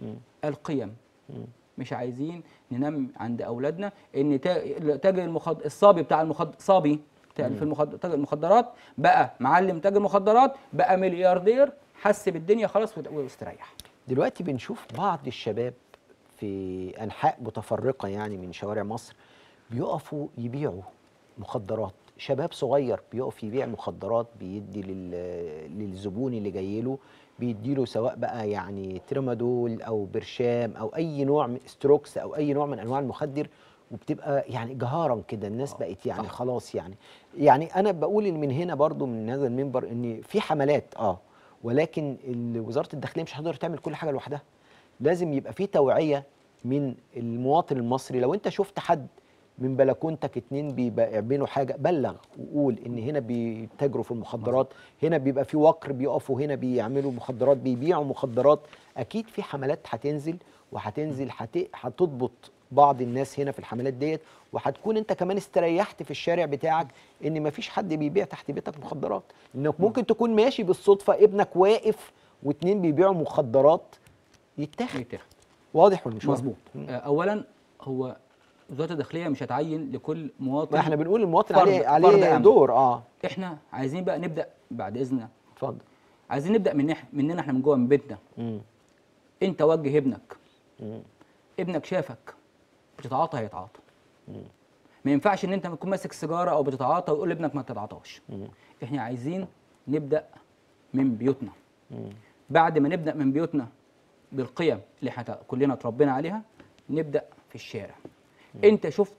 Speaker 2: القيم مش عايزين ننمي عند اولادنا ان تا- تاجر المخد... الصبي بتاع المخد... صبي بتاع في المخد... تاجر المخدرات بقى معلم تاجر مخدرات بقى ملياردير حس بالدنيا خلاص وت- واستريح
Speaker 1: دلوقتي بنشوف بعض الشباب في انحاء متفرقه يعني من شوارع مصر بيقفوا يبيعوا مخدرات شباب صغير بيقف يبيع مخدرات بيدي لل- للزبون اللي جاي له بيدي له سواء بقى يعني ترامادول او برشام او اي نوع من ستروكس او اي نوع من انواع المخدر وبتبقى يعني جهارا كده الناس بقت يعني
Speaker 2: صح.
Speaker 1: خلاص يعني يعني انا بقول إن من هنا برضو من هذا المنبر ان في حملات اه ولكن ال- وزاره الداخليه مش هتقدر تعمل كل حاجه لوحدها لازم يبقى في توعيه من المواطن المصري لو انت شفت حد من بلكونتك اتنين بيعملوا حاجه بلغ وقول ان هنا بيتاجروا في المخدرات هنا بيبقى في وقر بيقفوا هنا بيعملوا مخدرات بيبيعوا مخدرات اكيد في حملات هتنزل وهتنزل هت- هتضبط بعض الناس هنا في الحملات ديت وهتكون انت كمان استريحت في الشارع بتاعك ان مفيش حد بيبيع تحت بيتك مخدرات انك ممكن تكون ماشي بالصدفه ابنك واقف واتنين بيبيعوا مخدرات يتاخد
Speaker 2: يتاخد
Speaker 1: واضح ولا مش واضح؟
Speaker 2: مظبوط آه، اولا هو وزاره الداخليه مش هتعين لكل مواطن
Speaker 1: ما احنا بنقول المواطن
Speaker 2: فرد-
Speaker 1: عليه
Speaker 2: فرد
Speaker 1: عليه
Speaker 2: أمن.
Speaker 1: دور اه
Speaker 2: احنا عايزين بقى نبدا بعد اذنك
Speaker 1: اتفضل
Speaker 2: عايزين نبدا من إح- مننا احنا من جوه من بيتنا
Speaker 1: مم.
Speaker 2: انت وجه ابنك
Speaker 1: مم.
Speaker 2: ابنك شافك بتتعاطى هيتعاطى ما ينفعش ان انت تكون ماسك سيجاره او بتتعاطى ويقول لابنك ما تتعاطاش احنا عايزين نبدا من بيوتنا بعد ما نبدا من بيوتنا بالقيم اللي احنا كلنا اتربينا عليها نبدا في الشارع انت شفت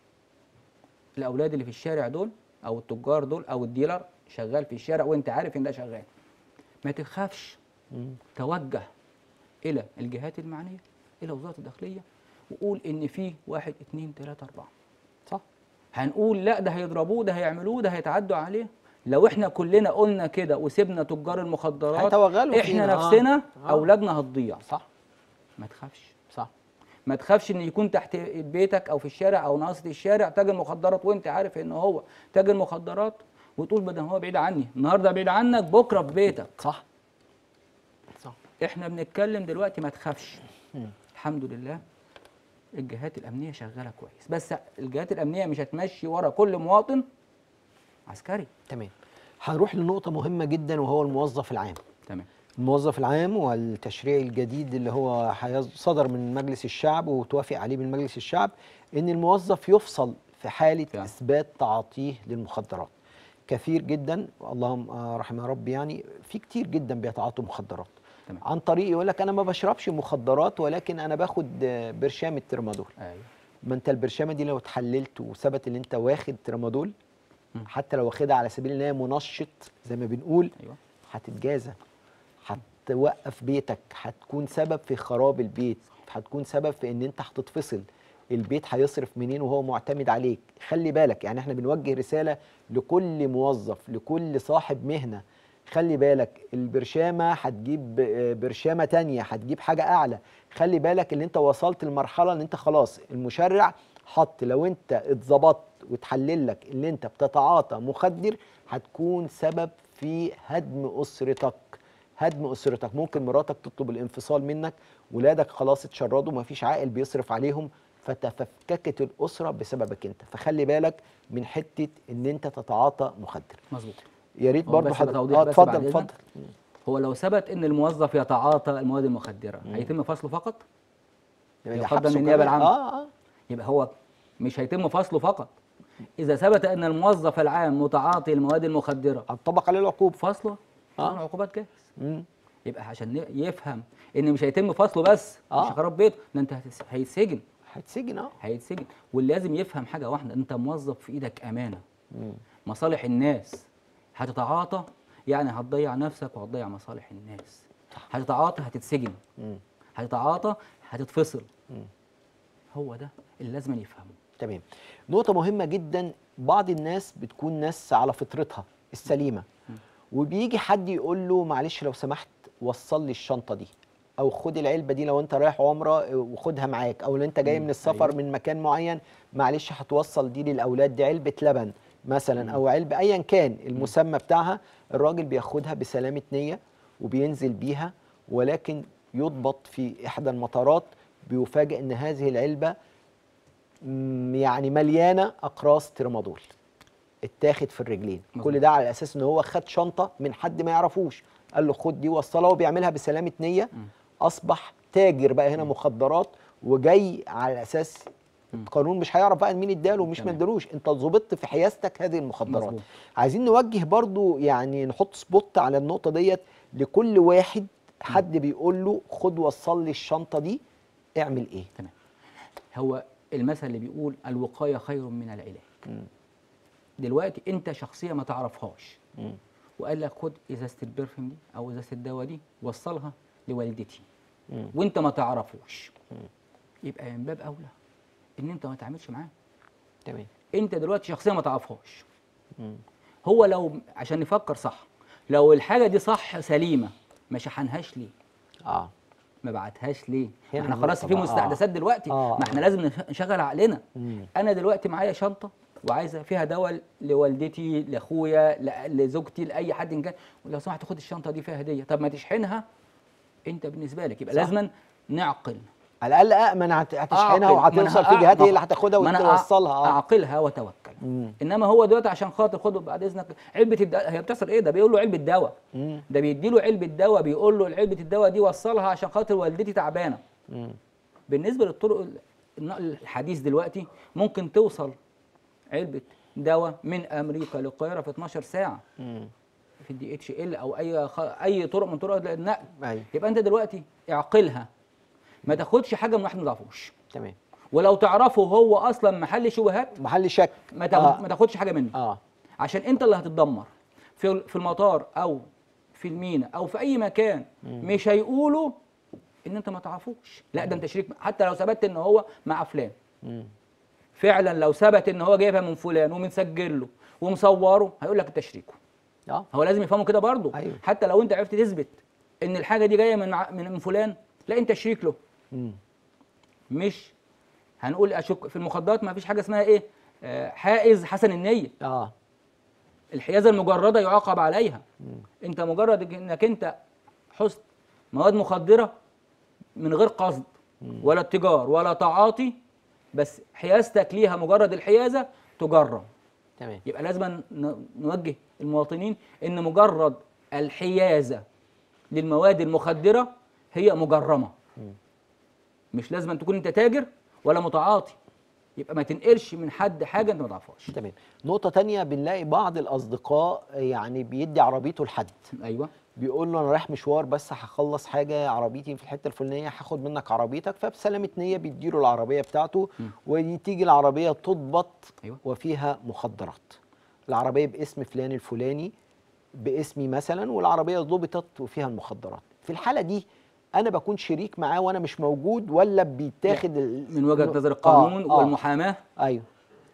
Speaker 2: الاولاد اللي في الشارع دول او التجار دول او الديلر شغال في الشارع وانت عارف ان ده شغال ما تخافش توجه الى الجهات المعنيه الى وزاره الداخليه وقول ان في واحد اتنين تلاته اربعه
Speaker 1: صح
Speaker 2: هنقول لا ده هيضربوه ده هيعملوه ده هيتعدوا عليه لو احنا كلنا قلنا كده وسيبنا تجار المخدرات
Speaker 1: هيتوغلوا
Speaker 2: احنا
Speaker 1: فينا، آه.
Speaker 2: نفسنا
Speaker 1: آه.
Speaker 2: اولادنا هتضيع
Speaker 1: صح
Speaker 2: ما تخافش
Speaker 1: صح
Speaker 2: ما تخافش ان يكون تحت بيتك او في الشارع او ناصيه الشارع تاجر مخدرات وانت عارف ان هو تاجر مخدرات وتقول بدل هو بعيد عني النهارده بعيد عنك بكره في بيتك
Speaker 1: صح صح
Speaker 2: احنا بنتكلم دلوقتي ما تخافش الحمد لله الجهات الامنيه شغاله كويس بس الجهات الامنيه مش هتمشي ورا كل مواطن عسكري
Speaker 1: تمام هنروح لنقطة مهمة جدا وهو الموظف العام
Speaker 2: تمام
Speaker 1: الموظف العام والتشريع الجديد اللي هو هيص- صدر من مجلس الشعب وتوافق عليه من مجلس الشعب ان الموظف يفصل في حالة
Speaker 2: فعلا.
Speaker 1: اثبات تعاطيه للمخدرات كثير جدا اللهم آه، رحم يا رب يعني في كتير جدا بيتعاطوا مخدرات
Speaker 2: تمام.
Speaker 1: عن طريق يقول لك انا ما بشربش مخدرات ولكن انا باخد آه، برشام الترمادول
Speaker 2: ايوه
Speaker 1: ما انت البرشامه دي لو اتحللت وثبت ان انت واخد ترامادول حتى لو واخدها على سبيل ان هي منشط زي ما بنقول
Speaker 2: ايوه
Speaker 1: هتتجازى هتوقف بيتك هتكون سبب في خراب البيت هتكون سبب في ان انت هتتفصل البيت هيصرف منين وهو معتمد عليك خلي بالك يعني احنا بنوجه رسالة لكل موظف لكل صاحب مهنة خلي بالك البرشامة هتجيب آه، برشامة تانية هتجيب حاجة أعلى خلي بالك ان انت وصلت لمرحلة ان انت خلاص المشرع حط لو انت اتظبطت وتحلل لك ان انت بتتعاطى مخدر هتكون سبب في هدم اسرتك هدم اسرتك ممكن مراتك تطلب الانفصال منك ولادك خلاص اتشردوا مفيش عائل بيصرف عليهم فتفككت الاسره بسببك انت فخلي بالك من حته ان انت تتعاطى مخدر
Speaker 2: مظبوط
Speaker 1: يا ريت
Speaker 2: هو
Speaker 1: برضه
Speaker 2: بس
Speaker 1: حد...
Speaker 2: بتوضيح
Speaker 1: اه
Speaker 2: بس
Speaker 1: اتفضل
Speaker 2: بعد
Speaker 1: اتفضل
Speaker 2: إذنك. هو لو ثبت ان الموظف يتعاطى المواد المخدره هيتم فصله فقط
Speaker 1: يعني
Speaker 2: يقدم
Speaker 1: حبسه
Speaker 2: للنيابة
Speaker 1: كمان.
Speaker 2: العامة.
Speaker 1: اه اه
Speaker 2: يبقى هو مش هيتم فصله فقط اذا ثبت ان الموظف العام متعاطي المواد المخدره
Speaker 1: هتطبق عليه العقوبه
Speaker 2: فصله
Speaker 1: آه.
Speaker 2: قانون عقوبات جاهز
Speaker 1: مم.
Speaker 2: يبقى عشان ي- يفهم ان مش هيتم فصله بس
Speaker 1: آه.
Speaker 2: مش خراب بيته ده انت هتس- هيتسجن
Speaker 1: هيتسجن اه
Speaker 2: هيتسجن ولازم يفهم حاجه واحده انت موظف في ايدك امانه
Speaker 1: مم.
Speaker 2: مصالح الناس هتتعاطى يعني هتضيع نفسك وهتضيع مصالح الناس هتتعاطى هتتسجن
Speaker 1: مم.
Speaker 2: هتتعاطى هتتفصل
Speaker 1: مم.
Speaker 2: هو ده اللي لازم يفهمه
Speaker 1: تمام نقطة مهمة جدا بعض الناس بتكون ناس على فطرتها السليمة وبيجي حد يقول له معلش لو سمحت وصل لي الشنطة دي أو خد العلبة دي لو أنت رايح عمرة وخدها معاك أو لو أنت جاي
Speaker 2: مم.
Speaker 1: من السفر
Speaker 2: أيوة.
Speaker 1: من مكان معين معلش هتوصل دي للأولاد دي علبة لبن مثلا أو علبة أيا كان المسمى بتاعها الراجل بياخدها بسلامة نية وبينزل بيها ولكن يضبط في إحدى المطارات بيفاجئ إن هذه العلبة مم، يعني مليانه اقراص ترمادول اتاخد في الرجلين
Speaker 2: مظبوط.
Speaker 1: كل ده على اساس ان هو خد شنطه من حد ما يعرفوش قال له خد دي وصلها هو بيعملها بسلامه نيه اصبح تاجر بقى هنا مخدرات وجاي على اساس القانون مش هيعرف بقى مين اداله ومش ما
Speaker 2: تمام.
Speaker 1: ادالوش انت ظبطت في حيازتك هذه المخدرات
Speaker 2: مظبوط.
Speaker 1: عايزين نوجه برضو يعني نحط سبوت على النقطه ديت لكل واحد حد بيقول له خد وصل لي الشنطه دي اعمل ايه
Speaker 2: تمام هو المثل اللي بيقول الوقايه خير من العلاج
Speaker 1: مم.
Speaker 2: دلوقتي انت شخصيه ما تعرفهاش
Speaker 1: مم.
Speaker 2: وقال لك خد ازازه البرفيوم دي او ازازه الدواء دي وصلها لوالدتي
Speaker 1: مم.
Speaker 2: وانت ما تعرفوش يبقى من باب اولى ان انت ما تعملش معاه
Speaker 1: تمام
Speaker 2: انت دلوقتي شخصيه ما تعرفهاش
Speaker 1: مم.
Speaker 2: هو لو عشان نفكر صح لو الحاجه دي صح سليمه ما شحنهاش ليه
Speaker 1: اه
Speaker 2: ما بعتهاش ليه
Speaker 1: هنا
Speaker 2: ما احنا خلاص
Speaker 1: النقطة
Speaker 2: في
Speaker 1: بقى.
Speaker 2: مستحدثات دلوقتي
Speaker 1: آه،
Speaker 2: ما احنا لازم نش- نشغل عقلنا
Speaker 1: مم.
Speaker 2: انا دلوقتي معايا شنطه وعايزه فيها دواء لوالدتي لاخويا ل- لزوجتي لاي حد إن كان ولو سمحت خد الشنطه دي فيها هديه طب ما تشحنها انت بالنسبه لك يبقى
Speaker 1: صح.
Speaker 2: لازم نعقل
Speaker 1: على الاقل امن هت- هتشحنها
Speaker 2: أعقل. ما
Speaker 1: وهتوصل
Speaker 2: أنا
Speaker 1: في
Speaker 2: أع-
Speaker 1: جهات
Speaker 2: ما-
Speaker 1: هي اللي هتاخدها
Speaker 2: ما أنا أع-
Speaker 1: وتوصلها اه
Speaker 2: اعقلها وتوكل
Speaker 1: مم.
Speaker 2: انما هو دلوقتي عشان خاطر خده بعد اذنك علبه الدواء هي بتحصل ايه ده بيقول له علبه دواء
Speaker 1: مم.
Speaker 2: ده بيدي له علبه دواء بيقول له علبه الدواء دي وصلها عشان خاطر والدتي تعبانه
Speaker 1: مم.
Speaker 2: بالنسبه للطرق ال- النقل الحديث دلوقتي ممكن توصل علبه دواء من امريكا للقاهره في 12 ساعه
Speaker 1: مم.
Speaker 2: في الدي اتش ال او اي خ... اي طرق من طرق النقل
Speaker 1: ايوه
Speaker 2: يبقى انت دلوقتي اعقلها ما تاخدش حاجه من واحد ما تعرفوش
Speaker 1: تمام
Speaker 2: ولو تعرفه هو اصلا محل شبهات
Speaker 1: محل شك
Speaker 2: ما تاخد...
Speaker 1: آه.
Speaker 2: ما تاخدش حاجه منه
Speaker 1: اه
Speaker 2: عشان انت اللي هتتدمر في في المطار او في المينا او في اي مكان مش هيقولوا ان انت ما تعرفوش لا ده انت شريك حتى لو ثبت ان هو مع فلان
Speaker 1: مم.
Speaker 2: فعلا لو ثبت ان هو جايبها من فلان ومسجل له ومصوره هيقول لك انت شريكه
Speaker 1: اه
Speaker 2: هو لازم يفهموا كده برضه
Speaker 1: أيوه.
Speaker 2: حتى لو انت عرفت تثبت ان الحاجه دي جايه من ع- من من فلان لا انت شريك له
Speaker 1: مم.
Speaker 2: مش هنقول اشك في المخدرات ما فيش حاجه اسمها ايه آه، حائز حسن النيه
Speaker 1: اه
Speaker 2: الحيازه المجرده يعاقب عليها انت مجرد انك انت حسن مواد مخدره من غير قصد ولا اتجار ولا تعاطي بس حيازتك ليها مجرد الحيازه تجرم
Speaker 1: تمام
Speaker 2: يبقى لازم ن- نوجه المواطنين ان مجرد الحيازه للمواد المخدره هي مجرمه مش لازم أن تكون انت تاجر ولا متعاطي يبقى ما تنقلش من حد حاجه انت ما تعرفهاش
Speaker 1: تمام نقطة تانية بنلاقي بعض الأصدقاء يعني بيدي عربيته لحد
Speaker 2: ايوه
Speaker 1: بيقول له أنا رايح مشوار بس هخلص حاجة عربيتي في الحتة الفلانية هاخد منك عربيتك فبسلامة نية بيديله العربية بتاعته وتيجي العربية تضبط
Speaker 2: أيوة.
Speaker 1: وفيها مخدرات العربية باسم فلان الفلاني باسمي مثلا والعربية ضبطت وفيها المخدرات في الحالة دي أنا بكون شريك معاه وأنا مش موجود ولا بيتاخد ال-
Speaker 2: من وجهه نظر القانون
Speaker 1: آه، آه.
Speaker 2: والمحاماه
Speaker 1: أيوه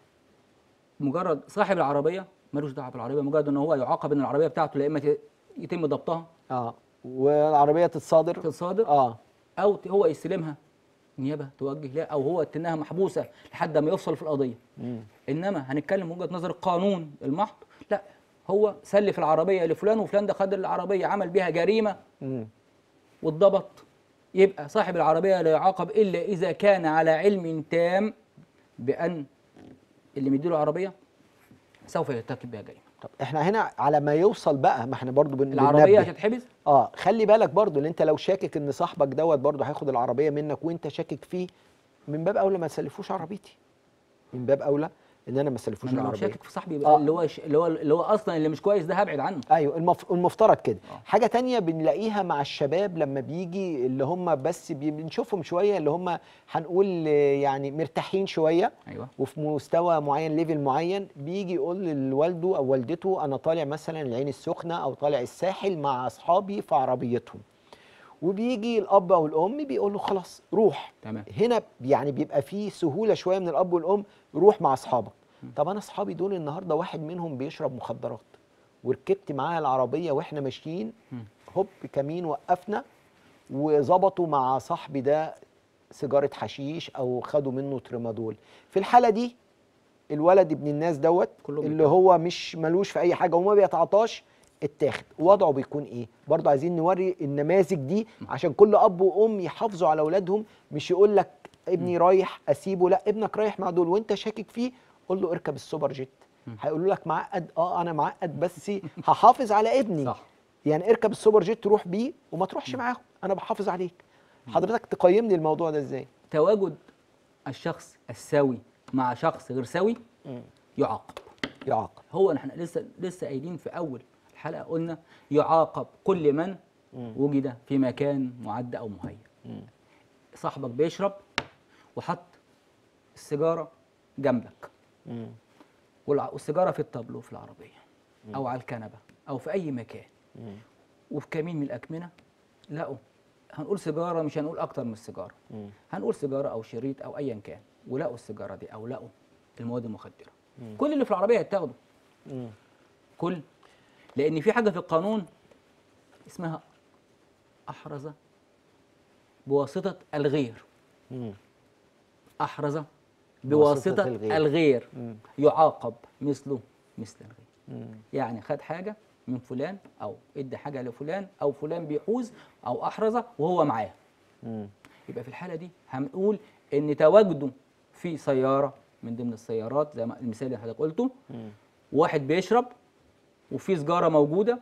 Speaker 2: مجرد صاحب العربيه ملوش دعوه بالعربيه مجرد ان هو يعاقب ان العربيه بتاعته لا اما ت- يتم ضبطها
Speaker 1: اه والعربيه تتصادر
Speaker 2: تتصادر
Speaker 1: اه
Speaker 2: او ت- هو يستلمها نيابه توجه لها او هو انها محبوسه لحد ما يفصل في القضيه
Speaker 1: مم.
Speaker 2: انما هنتكلم من وجهه نظر القانون المحض لا هو سلف العربيه لفلان وفلان ده خد العربيه عمل بيها جريمه
Speaker 1: مم.
Speaker 2: واتضبط يبقى صاحب العربيه لا يعاقب الا اذا كان على علم تام بان اللي مديله العربيه سوف يرتكب بها جريمه
Speaker 1: طب احنا هنا على ما يوصل بقى ما احنا برضو بن
Speaker 2: العربيه
Speaker 1: بننبه.
Speaker 2: هتتحبس
Speaker 1: اه خلي بالك برضو ان انت لو شاكك ان صاحبك دوت برضو هياخد العربيه منك وانت شاكك فيه من باب اولى ما تسلفوش عربيتي من باب اولى ان انا ما اسلفوش
Speaker 2: انا لو
Speaker 1: العربيه
Speaker 2: شاكك في صاحبي يبقى
Speaker 1: آه.
Speaker 2: اللي هو ش- اللي هو اللي هو اصلا اللي مش كويس ده هبعد عنه
Speaker 1: ايوه المف... المفترض كده
Speaker 2: آه.
Speaker 1: حاجه تانية بنلاقيها مع الشباب لما بيجي اللي هم بس بي... بنشوفهم شويه اللي هم هنقول آه، يعني مرتاحين شويه
Speaker 2: ايوه
Speaker 1: وفي مستوى معين ليفل معين بيجي يقول لوالده او والدته انا طالع مثلا العين السخنه او طالع الساحل مع اصحابي في عربيتهم وبيجي الاب او الام بيقول له خلاص روح
Speaker 2: تمام
Speaker 1: هنا يعني بيبقى فيه سهوله شويه من الاب والام روح مع اصحابك طب انا اصحابي دول النهارده واحد منهم بيشرب مخدرات وركبت معاه العربيه واحنا ماشيين
Speaker 2: مم.
Speaker 1: هوب كمين وقفنا وظبطوا مع صاحبي ده سيجاره حشيش او خدوا منه تريمادول في الحاله دي الولد ابن الناس دوت
Speaker 2: كله
Speaker 1: اللي
Speaker 2: بيتاخد.
Speaker 1: هو مش ملوش في اي حاجه وما بيتعاطاش اتاخد وضعه بيكون ايه برضه عايزين نوري النماذج دي عشان كل اب وام يحافظوا على اولادهم مش يقول لك ابني رايح اسيبه لا ابنك رايح مع دول وانت شاكك فيه قول له اركب السوبر جيت هيقولوا لك معقد اه انا معقد بس هحافظ على ابني
Speaker 2: صح
Speaker 1: يعني اركب السوبر جيت تروح بيه وما تروحش معاهم انا بحافظ عليك حضرتك تقيم لي الموضوع ده ازاي
Speaker 2: تواجد الشخص السوي مع شخص غير سوي يعاقب
Speaker 1: يعاقب
Speaker 2: هو احنا لسه لسه قايلين في اول الحلقه قلنا يعاقب كل من وجد في مكان معد او مهيأ صاحبك بيشرب وحط السيجاره جنبك والع- والسيجاره في الطابلو في العربيه او على الكنبه او في اي مكان وفي كمين من الاكمنه لقوا هنقول سيجاره مش هنقول اكتر من السيجاره هنقول سيجاره او شريط او ايا كان ولقوا السيجاره دي او لقوا المواد المخدره كل اللي في العربيه هيتاخدوا كل لان في حاجه في القانون اسمها احرز بواسطه الغير احرز
Speaker 1: بواسطة
Speaker 2: بواسطه
Speaker 1: الغير.
Speaker 2: الغير,
Speaker 1: مم.
Speaker 2: يعاقب مثله مثل الغير يعني خد حاجه من فلان او ادى حاجه لفلان او فلان بيحوز او احرز وهو معاه يبقى في الحاله دي هنقول ان تواجده في سياره من ضمن السيارات زي ما المثال اللي حضرتك قلته واحد بيشرب وفي سجاره موجوده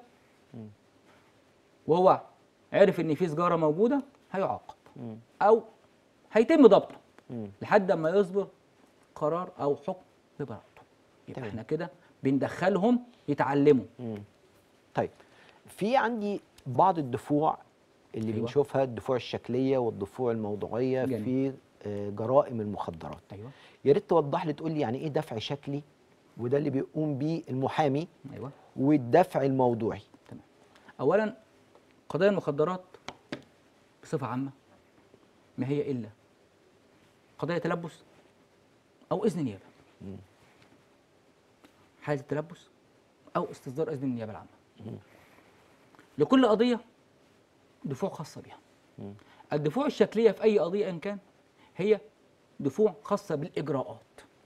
Speaker 2: وهو عرف ان في سجاره موجوده هيعاقب او هيتم ضبطه لحد ما يصدر قرار او حكم ببراءته يبقى
Speaker 1: تمام.
Speaker 2: احنا كده بندخلهم يتعلموا
Speaker 1: طيب في عندي بعض الدفوع اللي
Speaker 2: أيوة.
Speaker 1: بنشوفها الدفوع الشكليه والدفوع الموضوعيه
Speaker 2: جميل.
Speaker 1: في آه، جرائم المخدرات
Speaker 2: ايوه
Speaker 1: يا ريت توضح لي تقول لي يعني ايه دفع شكلي وده اللي بيقوم بيه المحامي
Speaker 2: ايوه
Speaker 1: والدفع الموضوعي
Speaker 2: تمام اولا قضايا المخدرات بصفه عامه ما هي الا قضايا تلبس او اذن نيابه حاله التلبس او استصدار اذن النيابه العامه لكل قضيه دفوع خاصه بها الدفوع الشكليه في اي قضيه ان كان هي دفوع خاصه بالاجراءات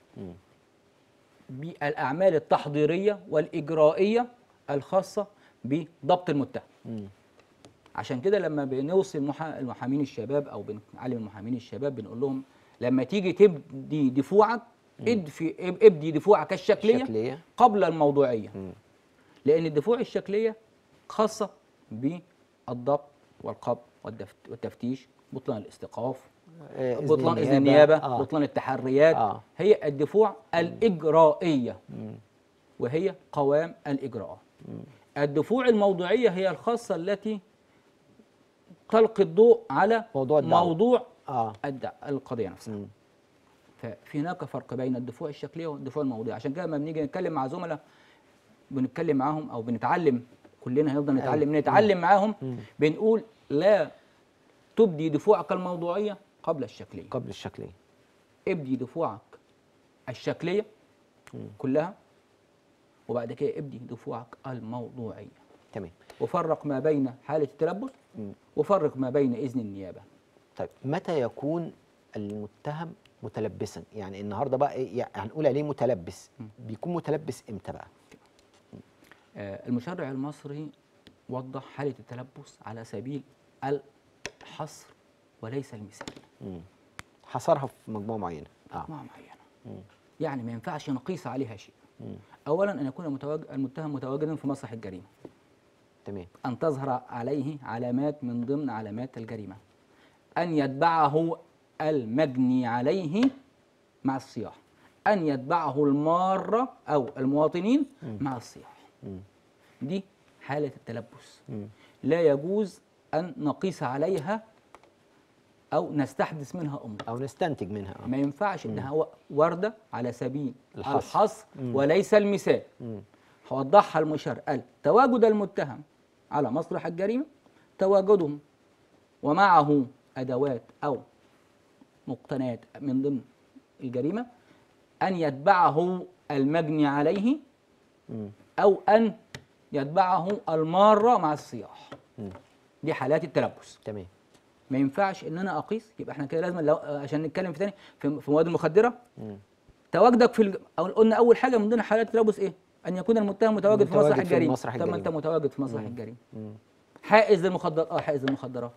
Speaker 2: بالاعمال التحضيريه والاجرائيه الخاصه بضبط المتهم عشان كده لما بنوصي المحا... المحامين الشباب او بنعلم المحامين الشباب بنقول لهم لما تيجي تبدي دفوعك ادفي اب- ابدي دفوعك الشكليه
Speaker 1: الشكليه
Speaker 2: قبل الموضوعيه
Speaker 1: مم.
Speaker 2: لان الدفوع الشكليه خاصه بالضبط والقبض والدفت- والتفتيش بطلان الاستيقاف
Speaker 1: آه، إذن
Speaker 2: بطلان اذن النيابه
Speaker 1: آه.
Speaker 2: بطلان التحريات
Speaker 1: آه.
Speaker 2: هي الدفوع الاجرائيه وهي قوام الاجراءات الدفوع الموضوعيه هي الخاصه التي تلقي الضوء على
Speaker 1: موضوع الدعوة.
Speaker 2: موضوع
Speaker 1: اه
Speaker 2: الدع- القضيه نفسها
Speaker 1: مم.
Speaker 2: ففي هناك فرق بين الدفوع الشكليه والدفوع الموضوعي عشان كده لما بنيجي نتكلم مع زملاء بنتكلم معاهم او بنتعلم كلنا هنفضل نتعلم نتعلم معاهم بنقول لا تبدي دفوعك الموضوعيه قبل الشكليه
Speaker 1: قبل الشكليه
Speaker 2: ابدي دفوعك الشكليه كلها وبعد كده ابدي دفوعك الموضوعيه
Speaker 1: تمام
Speaker 2: وفرق ما بين حاله التلبس
Speaker 1: مم.
Speaker 2: وفرق ما بين اذن النيابه
Speaker 1: طيب متى يكون المتهم متلبسا يعني النهارده بقى إيه يعني هنقول عليه متلبس بيكون متلبس امتى بقى
Speaker 2: آه، المشرع المصري وضح حالة التلبس على سبيل الحصر وليس المثال
Speaker 1: مم. حصرها في مجموعه معينه اه
Speaker 2: مجموعة معينة يعني ما ينفعش نقيس عليها شيء
Speaker 1: مم.
Speaker 2: أولا أن يكون المتواجد المتهم متواجدا في مسرح الجريمة
Speaker 1: تمام
Speaker 2: أن تظهر عليه علامات من ضمن علامات الجريمة أن يتبعه المجني عليه مع الصياح أن يتبعه المارة أو المواطنين مع الصياح
Speaker 1: مم.
Speaker 2: دي حالة التلبس
Speaker 1: مم.
Speaker 2: لا يجوز أن نقيس عليها أو نستحدث منها أمور
Speaker 1: او نستنتج منها اه
Speaker 2: ما ينفعش إنها و- وردة على سبيل
Speaker 1: الحصر.
Speaker 2: الحصر وليس المثال
Speaker 1: مم.
Speaker 2: وضحها المشرع قال تواجد المتهم على مسرح الجريمة تواجده ومعه أدوات أو مقتنيات من ضمن الجريمة أن يتبعه المجني عليه
Speaker 1: مم.
Speaker 2: أو أن يتبعه المارة مع الصياح
Speaker 1: مم.
Speaker 2: دي حالات التلبس
Speaker 1: تمام
Speaker 2: ما ينفعش ان انا اقيس يبقى احنا كده لازم لو عشان نتكلم في تاني في في مواد المخدره
Speaker 1: مم.
Speaker 2: تواجدك في الج... أو قلنا اول حاجه من ضمن حالات التلبس ايه؟ ان يكون المتهم متواجد في مسرح
Speaker 1: متواجد في
Speaker 2: الجريمه
Speaker 1: مسرح
Speaker 2: طب ما انت
Speaker 1: الجريمة.
Speaker 2: متواجد في مسرح الجريمه
Speaker 1: مم.
Speaker 2: حائز للمخدرات اه حائز للمخدرات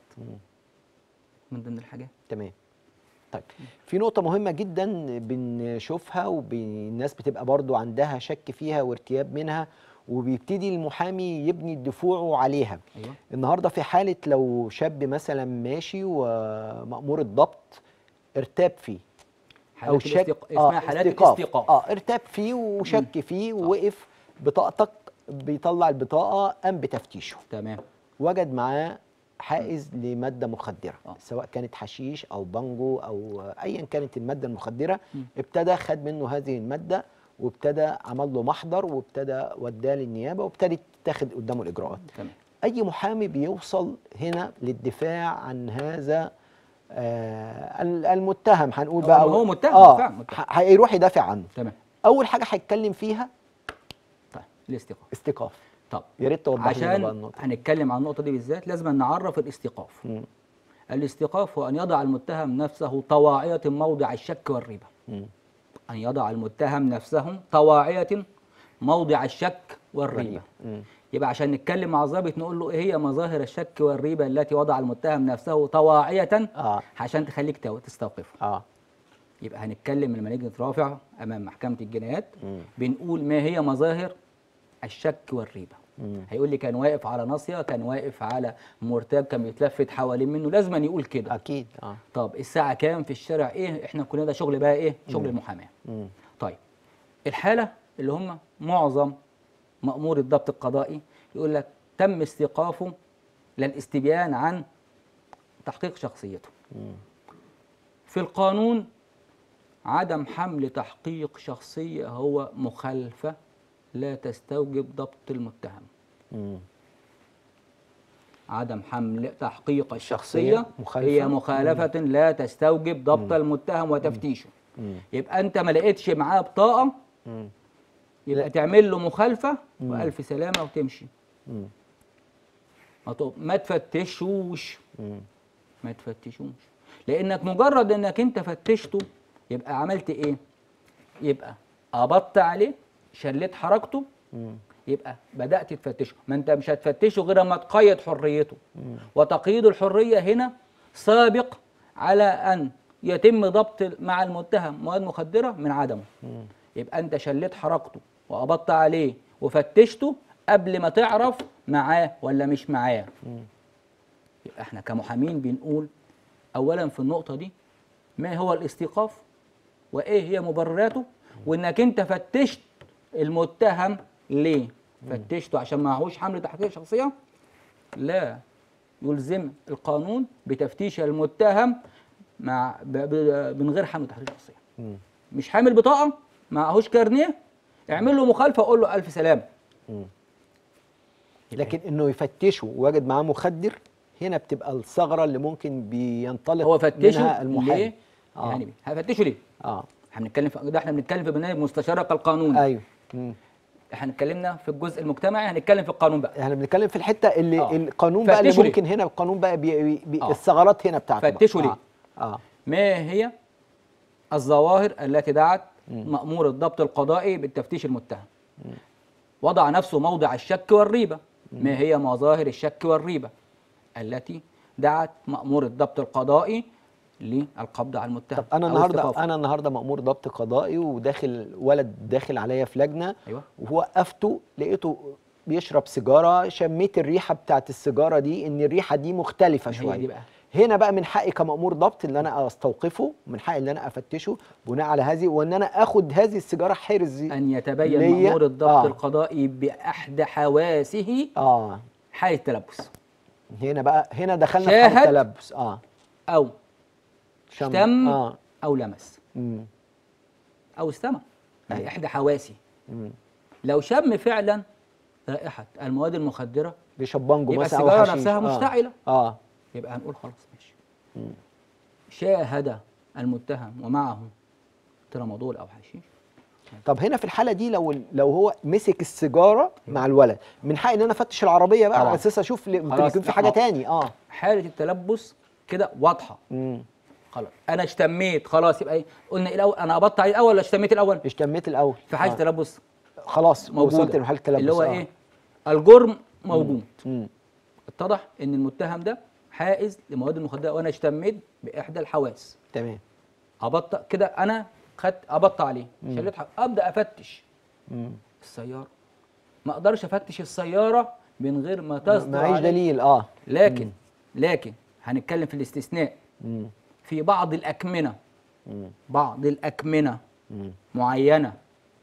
Speaker 2: من ضمن الحاجات
Speaker 1: تمام طيب في نقطة مهمة جدا بنشوفها والناس بتبقى برضو عندها شك فيها وارتياب منها وبيبتدي المحامي يبني دفوعه عليها
Speaker 2: ايوه
Speaker 1: النهارده في حالة لو شاب مثلا ماشي ومأمور الضبط ارتاب فيه او
Speaker 2: حالات
Speaker 1: شك
Speaker 2: الاستيق... اسمها حالات
Speaker 1: استيقاف.
Speaker 2: الاستيقاف
Speaker 1: اه ارتاب فيه وشك فيه ووقف بطاقتك بيطلع البطاقة قام بتفتيشه
Speaker 2: تمام
Speaker 1: وجد معاه حائز لماده مخدره
Speaker 2: آه.
Speaker 1: سواء كانت حشيش او بانجو او ايا كانت الماده المخدره ابتدى خد منه هذه الماده وابتدى عمل له محضر وابتدى وداه للنيابه وابتدت تاخد قدامه الاجراءات
Speaker 2: تمام
Speaker 1: اي محامي بيوصل هنا للدفاع عن هذا آه ال- المتهم هنقول
Speaker 2: هو-
Speaker 1: بقى
Speaker 2: هو متهم،
Speaker 1: اه
Speaker 2: بالفعل متهم.
Speaker 1: ه- هيروح يدافع عنه
Speaker 2: تمام
Speaker 1: اول حاجه هيتكلم فيها
Speaker 2: طيب الاستيقاف
Speaker 1: استيقاف
Speaker 2: طب
Speaker 1: يا ريت توضح لنا بقى
Speaker 2: عشان
Speaker 1: النقطه
Speaker 2: هنتكلم عن النقطه دي بالذات لازم نعرف الاستيقاف
Speaker 1: مم.
Speaker 2: الاستيقاف هو ان يضع المتهم نفسه طواعيه موضع الشك والريبه
Speaker 1: مم.
Speaker 2: أن يضع المتهم نفسه طواعية موضع الشك والريبة
Speaker 1: مم.
Speaker 2: يبقى عشان نتكلم مع الضابط نقول له ايه هي مظاهر الشك والريبة التي وضع المتهم نفسه طواعية
Speaker 1: اه
Speaker 2: عشان تخليك تو- تستوقفه
Speaker 1: اه
Speaker 2: يبقى هنتكلم لما نيجي نترافع امام محكمة الجنايات
Speaker 1: مم.
Speaker 2: بنقول ما هي مظاهر الشك والريبة
Speaker 1: مم.
Speaker 2: هيقول لي كان واقف على ناصية كان واقف على مرتاب كان بيتلفت حوالين منه لازم يقول كده
Speaker 1: اكيد اه
Speaker 2: طب الساعة كام في الشارع ايه احنا كلنا ده شغل بقى ايه شغل المحاماة
Speaker 1: مم.
Speaker 2: طيب الحالة اللي هم معظم مأمور الضبط القضائي يقول لك تم استيقافه للاستبيان عن تحقيق شخصيته
Speaker 1: مم.
Speaker 2: في القانون عدم حمل تحقيق شخصية هو مخالفة لا تستوجب ضبط المتهم
Speaker 1: مم.
Speaker 2: عدم حمل تحقيق
Speaker 1: الشخصية
Speaker 2: الشخصية
Speaker 1: مخالفة.
Speaker 2: هي مخالفة لا تستوجب ضبط المتهم وتفتيشه
Speaker 1: مم.
Speaker 2: يبقى انت ما لقيتش معاه بطاقة
Speaker 1: مم.
Speaker 2: يبقى تعمل له مخالفة وألف سلامة وتمشي
Speaker 1: مم.
Speaker 2: ما تق- ما تفتشوش
Speaker 1: مم.
Speaker 2: ما تفتشوش لانك مجرد انك انت فتشته يبقى عملت ايه يبقى قبضت عليه شليت حركته
Speaker 1: مم.
Speaker 2: يبقى بدات تفتشه ما انت مش هتفتشه غير اما تقيد حريته وتقييد الحريه هنا سابق على ان يتم ضبط مع المتهم مواد مخدره من عدمه
Speaker 1: مم.
Speaker 2: يبقى انت شليت حركته وقبضت عليه وفتشته قبل ما تعرف معاه ولا مش معاه يبقى احنا كمحامين بنقول اولا في النقطه دي ما هو الاستيقاف وايه هي مبرراته وانك انت فتشت المتهم ليه فتشته عشان معهوش حمل تحقيق شخصيه لا يلزم القانون بتفتيش المتهم مع ب- ب- من غير حمل تحقيق شخصيه
Speaker 1: مم.
Speaker 2: مش حامل بطاقه معهوش كارنيه اعمل له مخالفه قول له الف سلامه
Speaker 1: مم. لكن انه يفتشه ووجد معاه مخدر هنا بتبقى الثغره اللي ممكن بينطلق
Speaker 2: هو فتشه
Speaker 1: منها المحامي
Speaker 2: ليه؟
Speaker 1: آه.
Speaker 2: يعني بيه. هفتشه ليه؟
Speaker 1: اه
Speaker 2: احنا بنتكلم في ده احنا بنتكلم في برنامج مستشارك القانوني
Speaker 1: ايوه مم.
Speaker 2: احنا اتكلمنا في الجزء المجتمعي هنتكلم في القانون بقى
Speaker 1: احنا بنتكلم في الحته اللي
Speaker 2: آه.
Speaker 1: القانون بقى اللي
Speaker 2: فتشوا ليه؟
Speaker 1: ممكن هنا القانون بقى بي بي
Speaker 2: آه.
Speaker 1: الثغرات هنا بتاعته بقى.
Speaker 2: فتشوا ليه؟
Speaker 1: اه, آه.
Speaker 2: ما هي الظواهر التي دعت مأمور الضبط القضائي بالتفتيش المتهم وضع نفسه موضع الشك والريبة ما هي مظاهر الشك والريبة التي دعت مأمور الضبط القضائي للقبض على المتهم
Speaker 1: طب انا
Speaker 2: أو
Speaker 1: النهارده
Speaker 2: استيقافه.
Speaker 1: انا النهارده مأمور ضبط قضائي وداخل ولد داخل عليا في لجنه
Speaker 2: أيوة.
Speaker 1: ووقفته لقيته بيشرب سيجاره شميت الريحه بتاعت السيجاره دي ان الريحه دي مختلفه
Speaker 2: هي دي
Speaker 1: شويه
Speaker 2: بقى.
Speaker 1: هنا بقى من حقي كمأمور ضبط ان انا استوقفه من حقي ان انا افتشه بناء على هذه وان انا اخد هذه السيجاره حرز
Speaker 2: أن يتبين
Speaker 1: ليا-
Speaker 2: مأمور الضبط
Speaker 1: آه.
Speaker 2: القضائي بأحد حواسه
Speaker 1: اه
Speaker 2: حالة تلبس
Speaker 1: هنا بقى هنا دخلنا في حاله
Speaker 2: شاهد.
Speaker 1: تلبس اه
Speaker 2: أو
Speaker 1: شم
Speaker 2: اشتم
Speaker 1: اه
Speaker 2: أو لمس
Speaker 1: مم.
Speaker 2: أو استمع هي
Speaker 1: أيوة.
Speaker 2: إحدى حواسي
Speaker 1: مم.
Speaker 2: لو شم فعلا رائحة المواد المخدرة
Speaker 1: بشبانجو
Speaker 2: يبقى
Speaker 1: مثلا او
Speaker 2: السيجارة
Speaker 1: حشيش
Speaker 2: نفسها
Speaker 1: آه.
Speaker 2: مشتعلة
Speaker 1: اه
Speaker 2: يبقى هنقول خلاص ماشي شاهد المتهم ومعه ترامادول أو حشيش
Speaker 1: طب هنا في الحاله دي لو لو هو مسك السيجاره مع الولد من حقي ان انا افتش العربيه بقى
Speaker 2: طبعا.
Speaker 1: على اساس اشوف ل- ممكن
Speaker 2: خلاص،
Speaker 1: يكون في
Speaker 2: لا،
Speaker 1: حاجه
Speaker 2: ما-
Speaker 1: تاني اه
Speaker 2: حالة التلبس كده واضحة
Speaker 1: امم
Speaker 2: خلاص أنا اشتميت خلاص يبقى إيه قلنا إيه الأول أنا قبضت عليه الأول ولا اشتميت الأول
Speaker 1: اشتميت الاول
Speaker 2: في حالة
Speaker 1: آه.
Speaker 2: التلبس
Speaker 1: خلاص
Speaker 2: موجودة
Speaker 1: وصلت لمرحله التلبس
Speaker 2: اللي هو
Speaker 1: آه.
Speaker 2: إيه الجرم موجود
Speaker 1: مم.
Speaker 2: اتضح ان المتهم ده حائز لمواد المخدره وانا اشتميت باحدى الحواس
Speaker 1: تمام
Speaker 2: ابطأ كده انا خدت ابطأ عليه شليت حق. ابدا افتش
Speaker 1: مم.
Speaker 2: السياره ما اقدرش افتش السياره من غير ما تصدر
Speaker 1: معيش
Speaker 2: عليه.
Speaker 1: دليل اه
Speaker 2: لكن لكن هنتكلم في الاستثناء
Speaker 1: مم.
Speaker 2: في بعض الاكمنه
Speaker 1: مم.
Speaker 2: بعض الاكمنه
Speaker 1: مم.
Speaker 2: معينه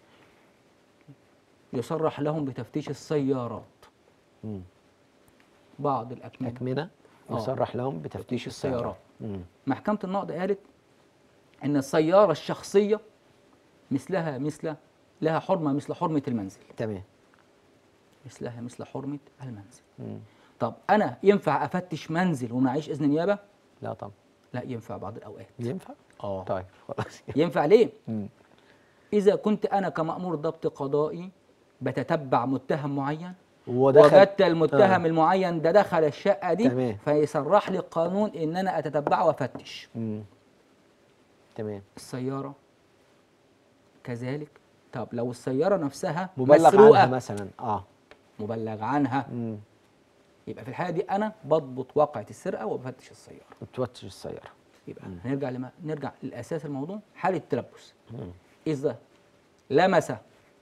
Speaker 2: يصرح لهم بتفتيش السيارات
Speaker 1: مم.
Speaker 2: بعض الاكمنه
Speaker 1: اكمنه
Speaker 2: آه.
Speaker 1: يصرح لهم بتفتيش السيارات
Speaker 2: السيارات.
Speaker 1: مم.
Speaker 2: محكمة النقض قالت إن السيارة الشخصية مثلها مثل لها حرمة مثل حرمة المنزل
Speaker 1: تمام
Speaker 2: مثلها مثل حرمة المنزل
Speaker 1: مم.
Speaker 2: طب أنا ينفع أفتش منزل ومعيش إذن نيابة؟
Speaker 1: لا طبعا
Speaker 2: لا ينفع بعض الأوقات
Speaker 1: ينفع
Speaker 2: آه
Speaker 1: طيب خلاص
Speaker 2: ينفع ليه؟
Speaker 1: مم.
Speaker 2: إذا كنت أنا كمأمور ضبط قضائي بتتبع متهم معين
Speaker 1: ودخل
Speaker 2: وجدت المتهم
Speaker 1: آه.
Speaker 2: المعين ده دخل الشقة دي
Speaker 1: تمام.
Speaker 2: فيصرح لي القانون إن أنا أتتبعه وأفتش
Speaker 1: مم. تمام
Speaker 2: السيارة كذلك طب لو السيارة نفسها
Speaker 1: مبلغ
Speaker 2: مسروقة
Speaker 1: عنها مثلا اه
Speaker 2: مبلغ عنها
Speaker 1: مم.
Speaker 2: يبقى في الحالة دي أنا بضبط واقعة السرقة وبفتش السيارة
Speaker 1: بتوتش السياره
Speaker 2: يبقى هنرجع لما نرجع للأساس الموضوع حالة التلبس
Speaker 1: مم.
Speaker 2: إذا لمس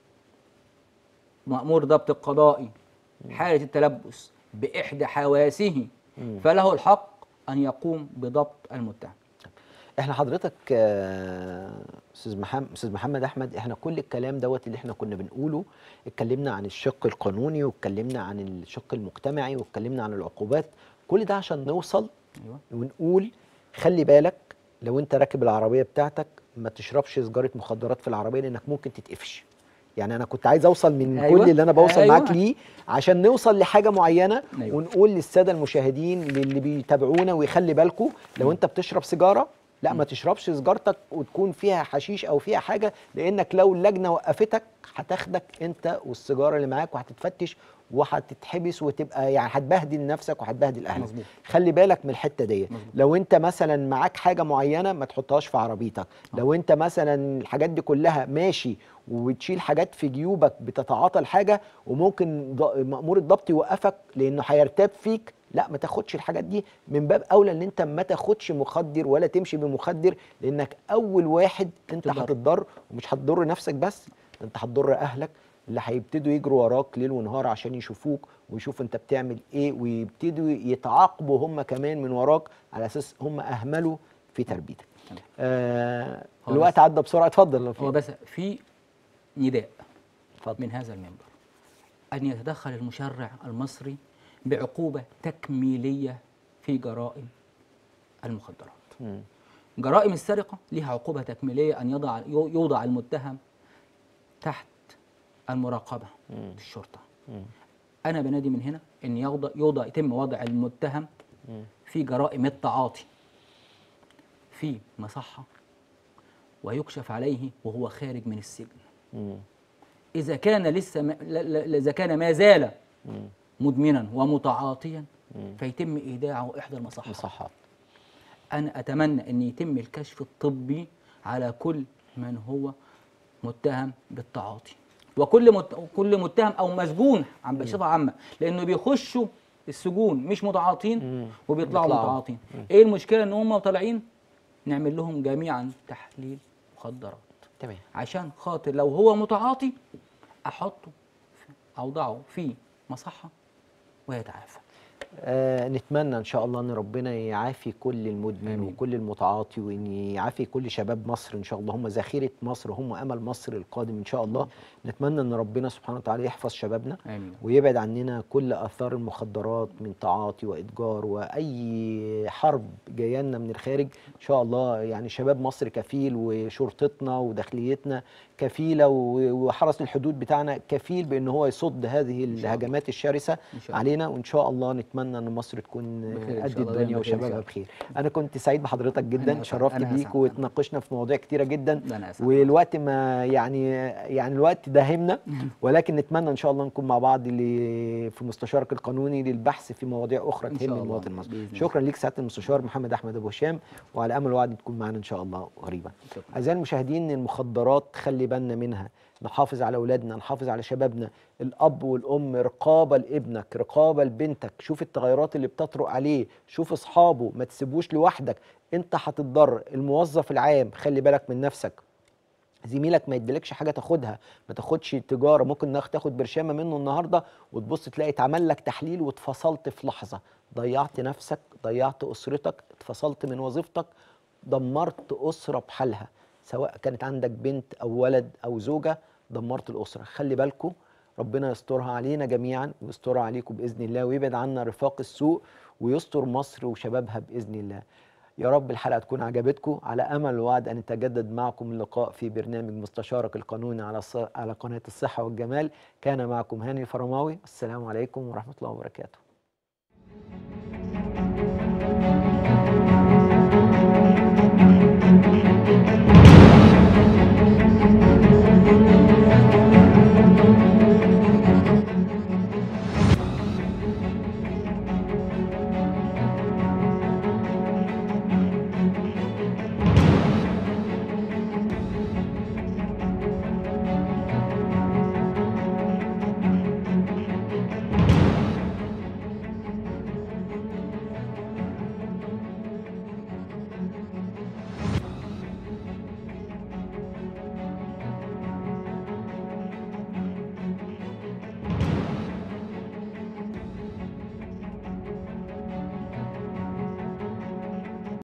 Speaker 2: مأمور ضبط القضائي حالة التلبس بإحدى حواسه فله الحق أن يقوم بضبط المتهم
Speaker 1: احنا حضرتك آه، استاذ محمد استاذ محمد احمد احنا كل الكلام دوت اللي احنا كنا بنقوله اتكلمنا عن الشق القانوني واتكلمنا عن الشق المجتمعي واتكلمنا عن العقوبات كل ده عشان نوصل
Speaker 2: أيوة
Speaker 1: ونقول خلي بالك لو انت راكب العربيه بتاعتك ما تشربش سيجاره مخدرات في العربيه لانك ممكن تتقفش يعني انا كنت عايز اوصل من
Speaker 2: أيوة،
Speaker 1: كل اللي انا بوصل
Speaker 2: أيوة.
Speaker 1: معاك ليه عشان نوصل لحاجه معينه
Speaker 2: أيوة.
Speaker 1: ونقول للساده المشاهدين للي بيتابعونا ويخلي بالكم لو انت بتشرب سيجاره لا ما تشربش سيجارتك وتكون فيها حشيش او فيها حاجه لانك لو اللجنه وقفتك هتاخدك انت والسيجاره اللي معاك وهتتفتش وهتتحبس وتبقى يعني هتبهدل نفسك وهتبهدل اهلك
Speaker 2: مظبوط.
Speaker 1: خلي بالك من الحته دي
Speaker 2: مظبوط.
Speaker 1: لو انت مثلا معاك حاجه معينه ما تحطهاش في عربيتك لو انت مثلا الحاجات دي كلها ماشي وبتشيل حاجات في جيوبك بتتعاطى الحاجه وممكن ض- مأمور الضبط يوقفك لانه هيرتاب فيك لا ما تاخدش الحاجات دي من باب اولى ان انت ما تاخدش مخدر ولا تمشي بمخدر لانك اول واحد انت
Speaker 2: تضر.
Speaker 1: هتتضر ومش هتضر نفسك بس ده انت هتضر اهلك اللي هيبتدوا يجروا وراك ليل ونهار عشان يشوفوك ويشوفوا انت بتعمل ايه ويبتدوا يتعاقبوا هم كمان من وراك على اساس هم اهملوا في تربيتك.
Speaker 2: تمام.
Speaker 1: آه
Speaker 2: هو
Speaker 1: الوقت
Speaker 2: بس-
Speaker 1: عدى بسرعه اتفضل لو في
Speaker 2: هو بس في نداء
Speaker 1: اتفضل
Speaker 2: من هذا المنبر أن يتدخل المشرع المصري بعقوبة تكميلية في جرائم المخدرات
Speaker 1: مم.
Speaker 2: جرائم السرقة لها عقوبة تكميلية أن يضع يوضع المتهم تحت المراقبة
Speaker 1: مم.
Speaker 2: الشرطة
Speaker 1: مم.
Speaker 2: أنا بنادي من هنا أن يوضع, يوضع يتم وضع المتهم
Speaker 1: مم.
Speaker 2: في جرائم التعاطي في مصحة ويكشف عليه وهو خارج من السجن
Speaker 1: مم.
Speaker 2: إذا كان لسه ما لا- لا- إذا كان ما زال
Speaker 1: مم.
Speaker 2: مدمنا ومتعاطيا
Speaker 1: مم.
Speaker 2: فيتم إيداعه إحدى المصحات
Speaker 1: مصحات
Speaker 2: أنا أتمنى أن يتم الكشف الطبي على كل من هو متهم بالتعاطي وكل مت... كل متهم او مسجون عم بصفه عامه لانه بيخشوا السجون مش متعاطين وبيطلعوا
Speaker 1: بيطلعوا.
Speaker 2: متعاطين ايه المشكله ان هم طالعين نعمل لهم جميعا تحليل مخدرات
Speaker 1: تمام
Speaker 2: عشان خاطر لو هو متعاطي احطه في- اوضعه في مصحه ويتعافى
Speaker 1: آه نتمنى ان شاء الله ان ربنا يعافي كل المدمن
Speaker 2: آمين.
Speaker 1: وكل المتعاطي وان يعافي كل شباب مصر ان شاء الله هم ذخيره مصر هم امل مصر القادم ان شاء الله نتمنى ان ربنا سبحانه وتعالى يحفظ شبابنا
Speaker 2: امين
Speaker 1: ويبعد عننا كل اثار المخدرات من تعاطي واتجار واي حرب جايه لنا من الخارج ان شاء الله يعني شباب مصر كفيل وشرطتنا وداخليتنا كفيله و- وحرس الحدود بتاعنا كفيل بان هو يصد هذه
Speaker 2: الله.
Speaker 1: الهجمات الشرسه
Speaker 2: إن شاء الله.
Speaker 1: علينا وان شاء الله نتمنى ان مصر تكون
Speaker 2: بخير إن
Speaker 1: قد
Speaker 2: شاء الله،
Speaker 1: الدنيا
Speaker 2: دايما بخير إن شاء
Speaker 1: وشبابها
Speaker 2: الله.
Speaker 1: بخير انا كنت سعيد بحضرتك جدا
Speaker 2: أسعد.
Speaker 1: شرفت
Speaker 2: أنا
Speaker 1: بيك
Speaker 2: أسعد.
Speaker 1: وتناقشنا في مواضيع كتيره جدا
Speaker 2: ده أنا أسعد.
Speaker 1: والوقت ما يعني يعني الوقت داهمنا ولكن نتمنى ان شاء الله نكون مع بعض ل- في مستشارك القانوني للبحث في مواضيع اخرى
Speaker 2: إن شاء
Speaker 1: تهم
Speaker 2: الله،
Speaker 1: المواطن المصري
Speaker 2: بإذن الله.
Speaker 1: شكرا ليك سعاده المستشار محمد احمد ابو هشام وعلى امل وعد تكون معنا ان شاء الله قريبا
Speaker 2: شكرا.
Speaker 1: اعزائي المشاهدين المخدرات خلي بالنا منها نحافظ على اولادنا نحافظ على شبابنا الاب والام رقابه لابنك رقابه لبنتك شوف التغيرات اللي بتطرق عليه شوف اصحابه ما تسيبوش لوحدك انت هتتضرر الموظف العام خلي بالك من نفسك زميلك ما يديلكش حاجه تاخدها ما تاخدش تجاره ممكن ناخد تاخد برشامه منه النهارده وتبص تلاقي اتعمل لك تحليل واتفصلت في لحظه ضيعت نفسك ضيعت اسرتك اتفصلت من وظيفتك دمرت اسره بحالها سواء كانت عندك بنت او ولد او زوجه دمرت الاسره خلي بالكم ربنا يسترها علينا جميعا ويسترها عليكم باذن الله ويبعد عنا رفاق السوء ويستر مصر وشبابها باذن الله يا رب الحلقه تكون عجبتكم على امل ووعد ان يتجدد معكم اللقاء في برنامج مستشارك القانوني على الص- على قناه الصحه والجمال كان معكم هاني الفرماوي السلام عليكم ورحمه الله وبركاته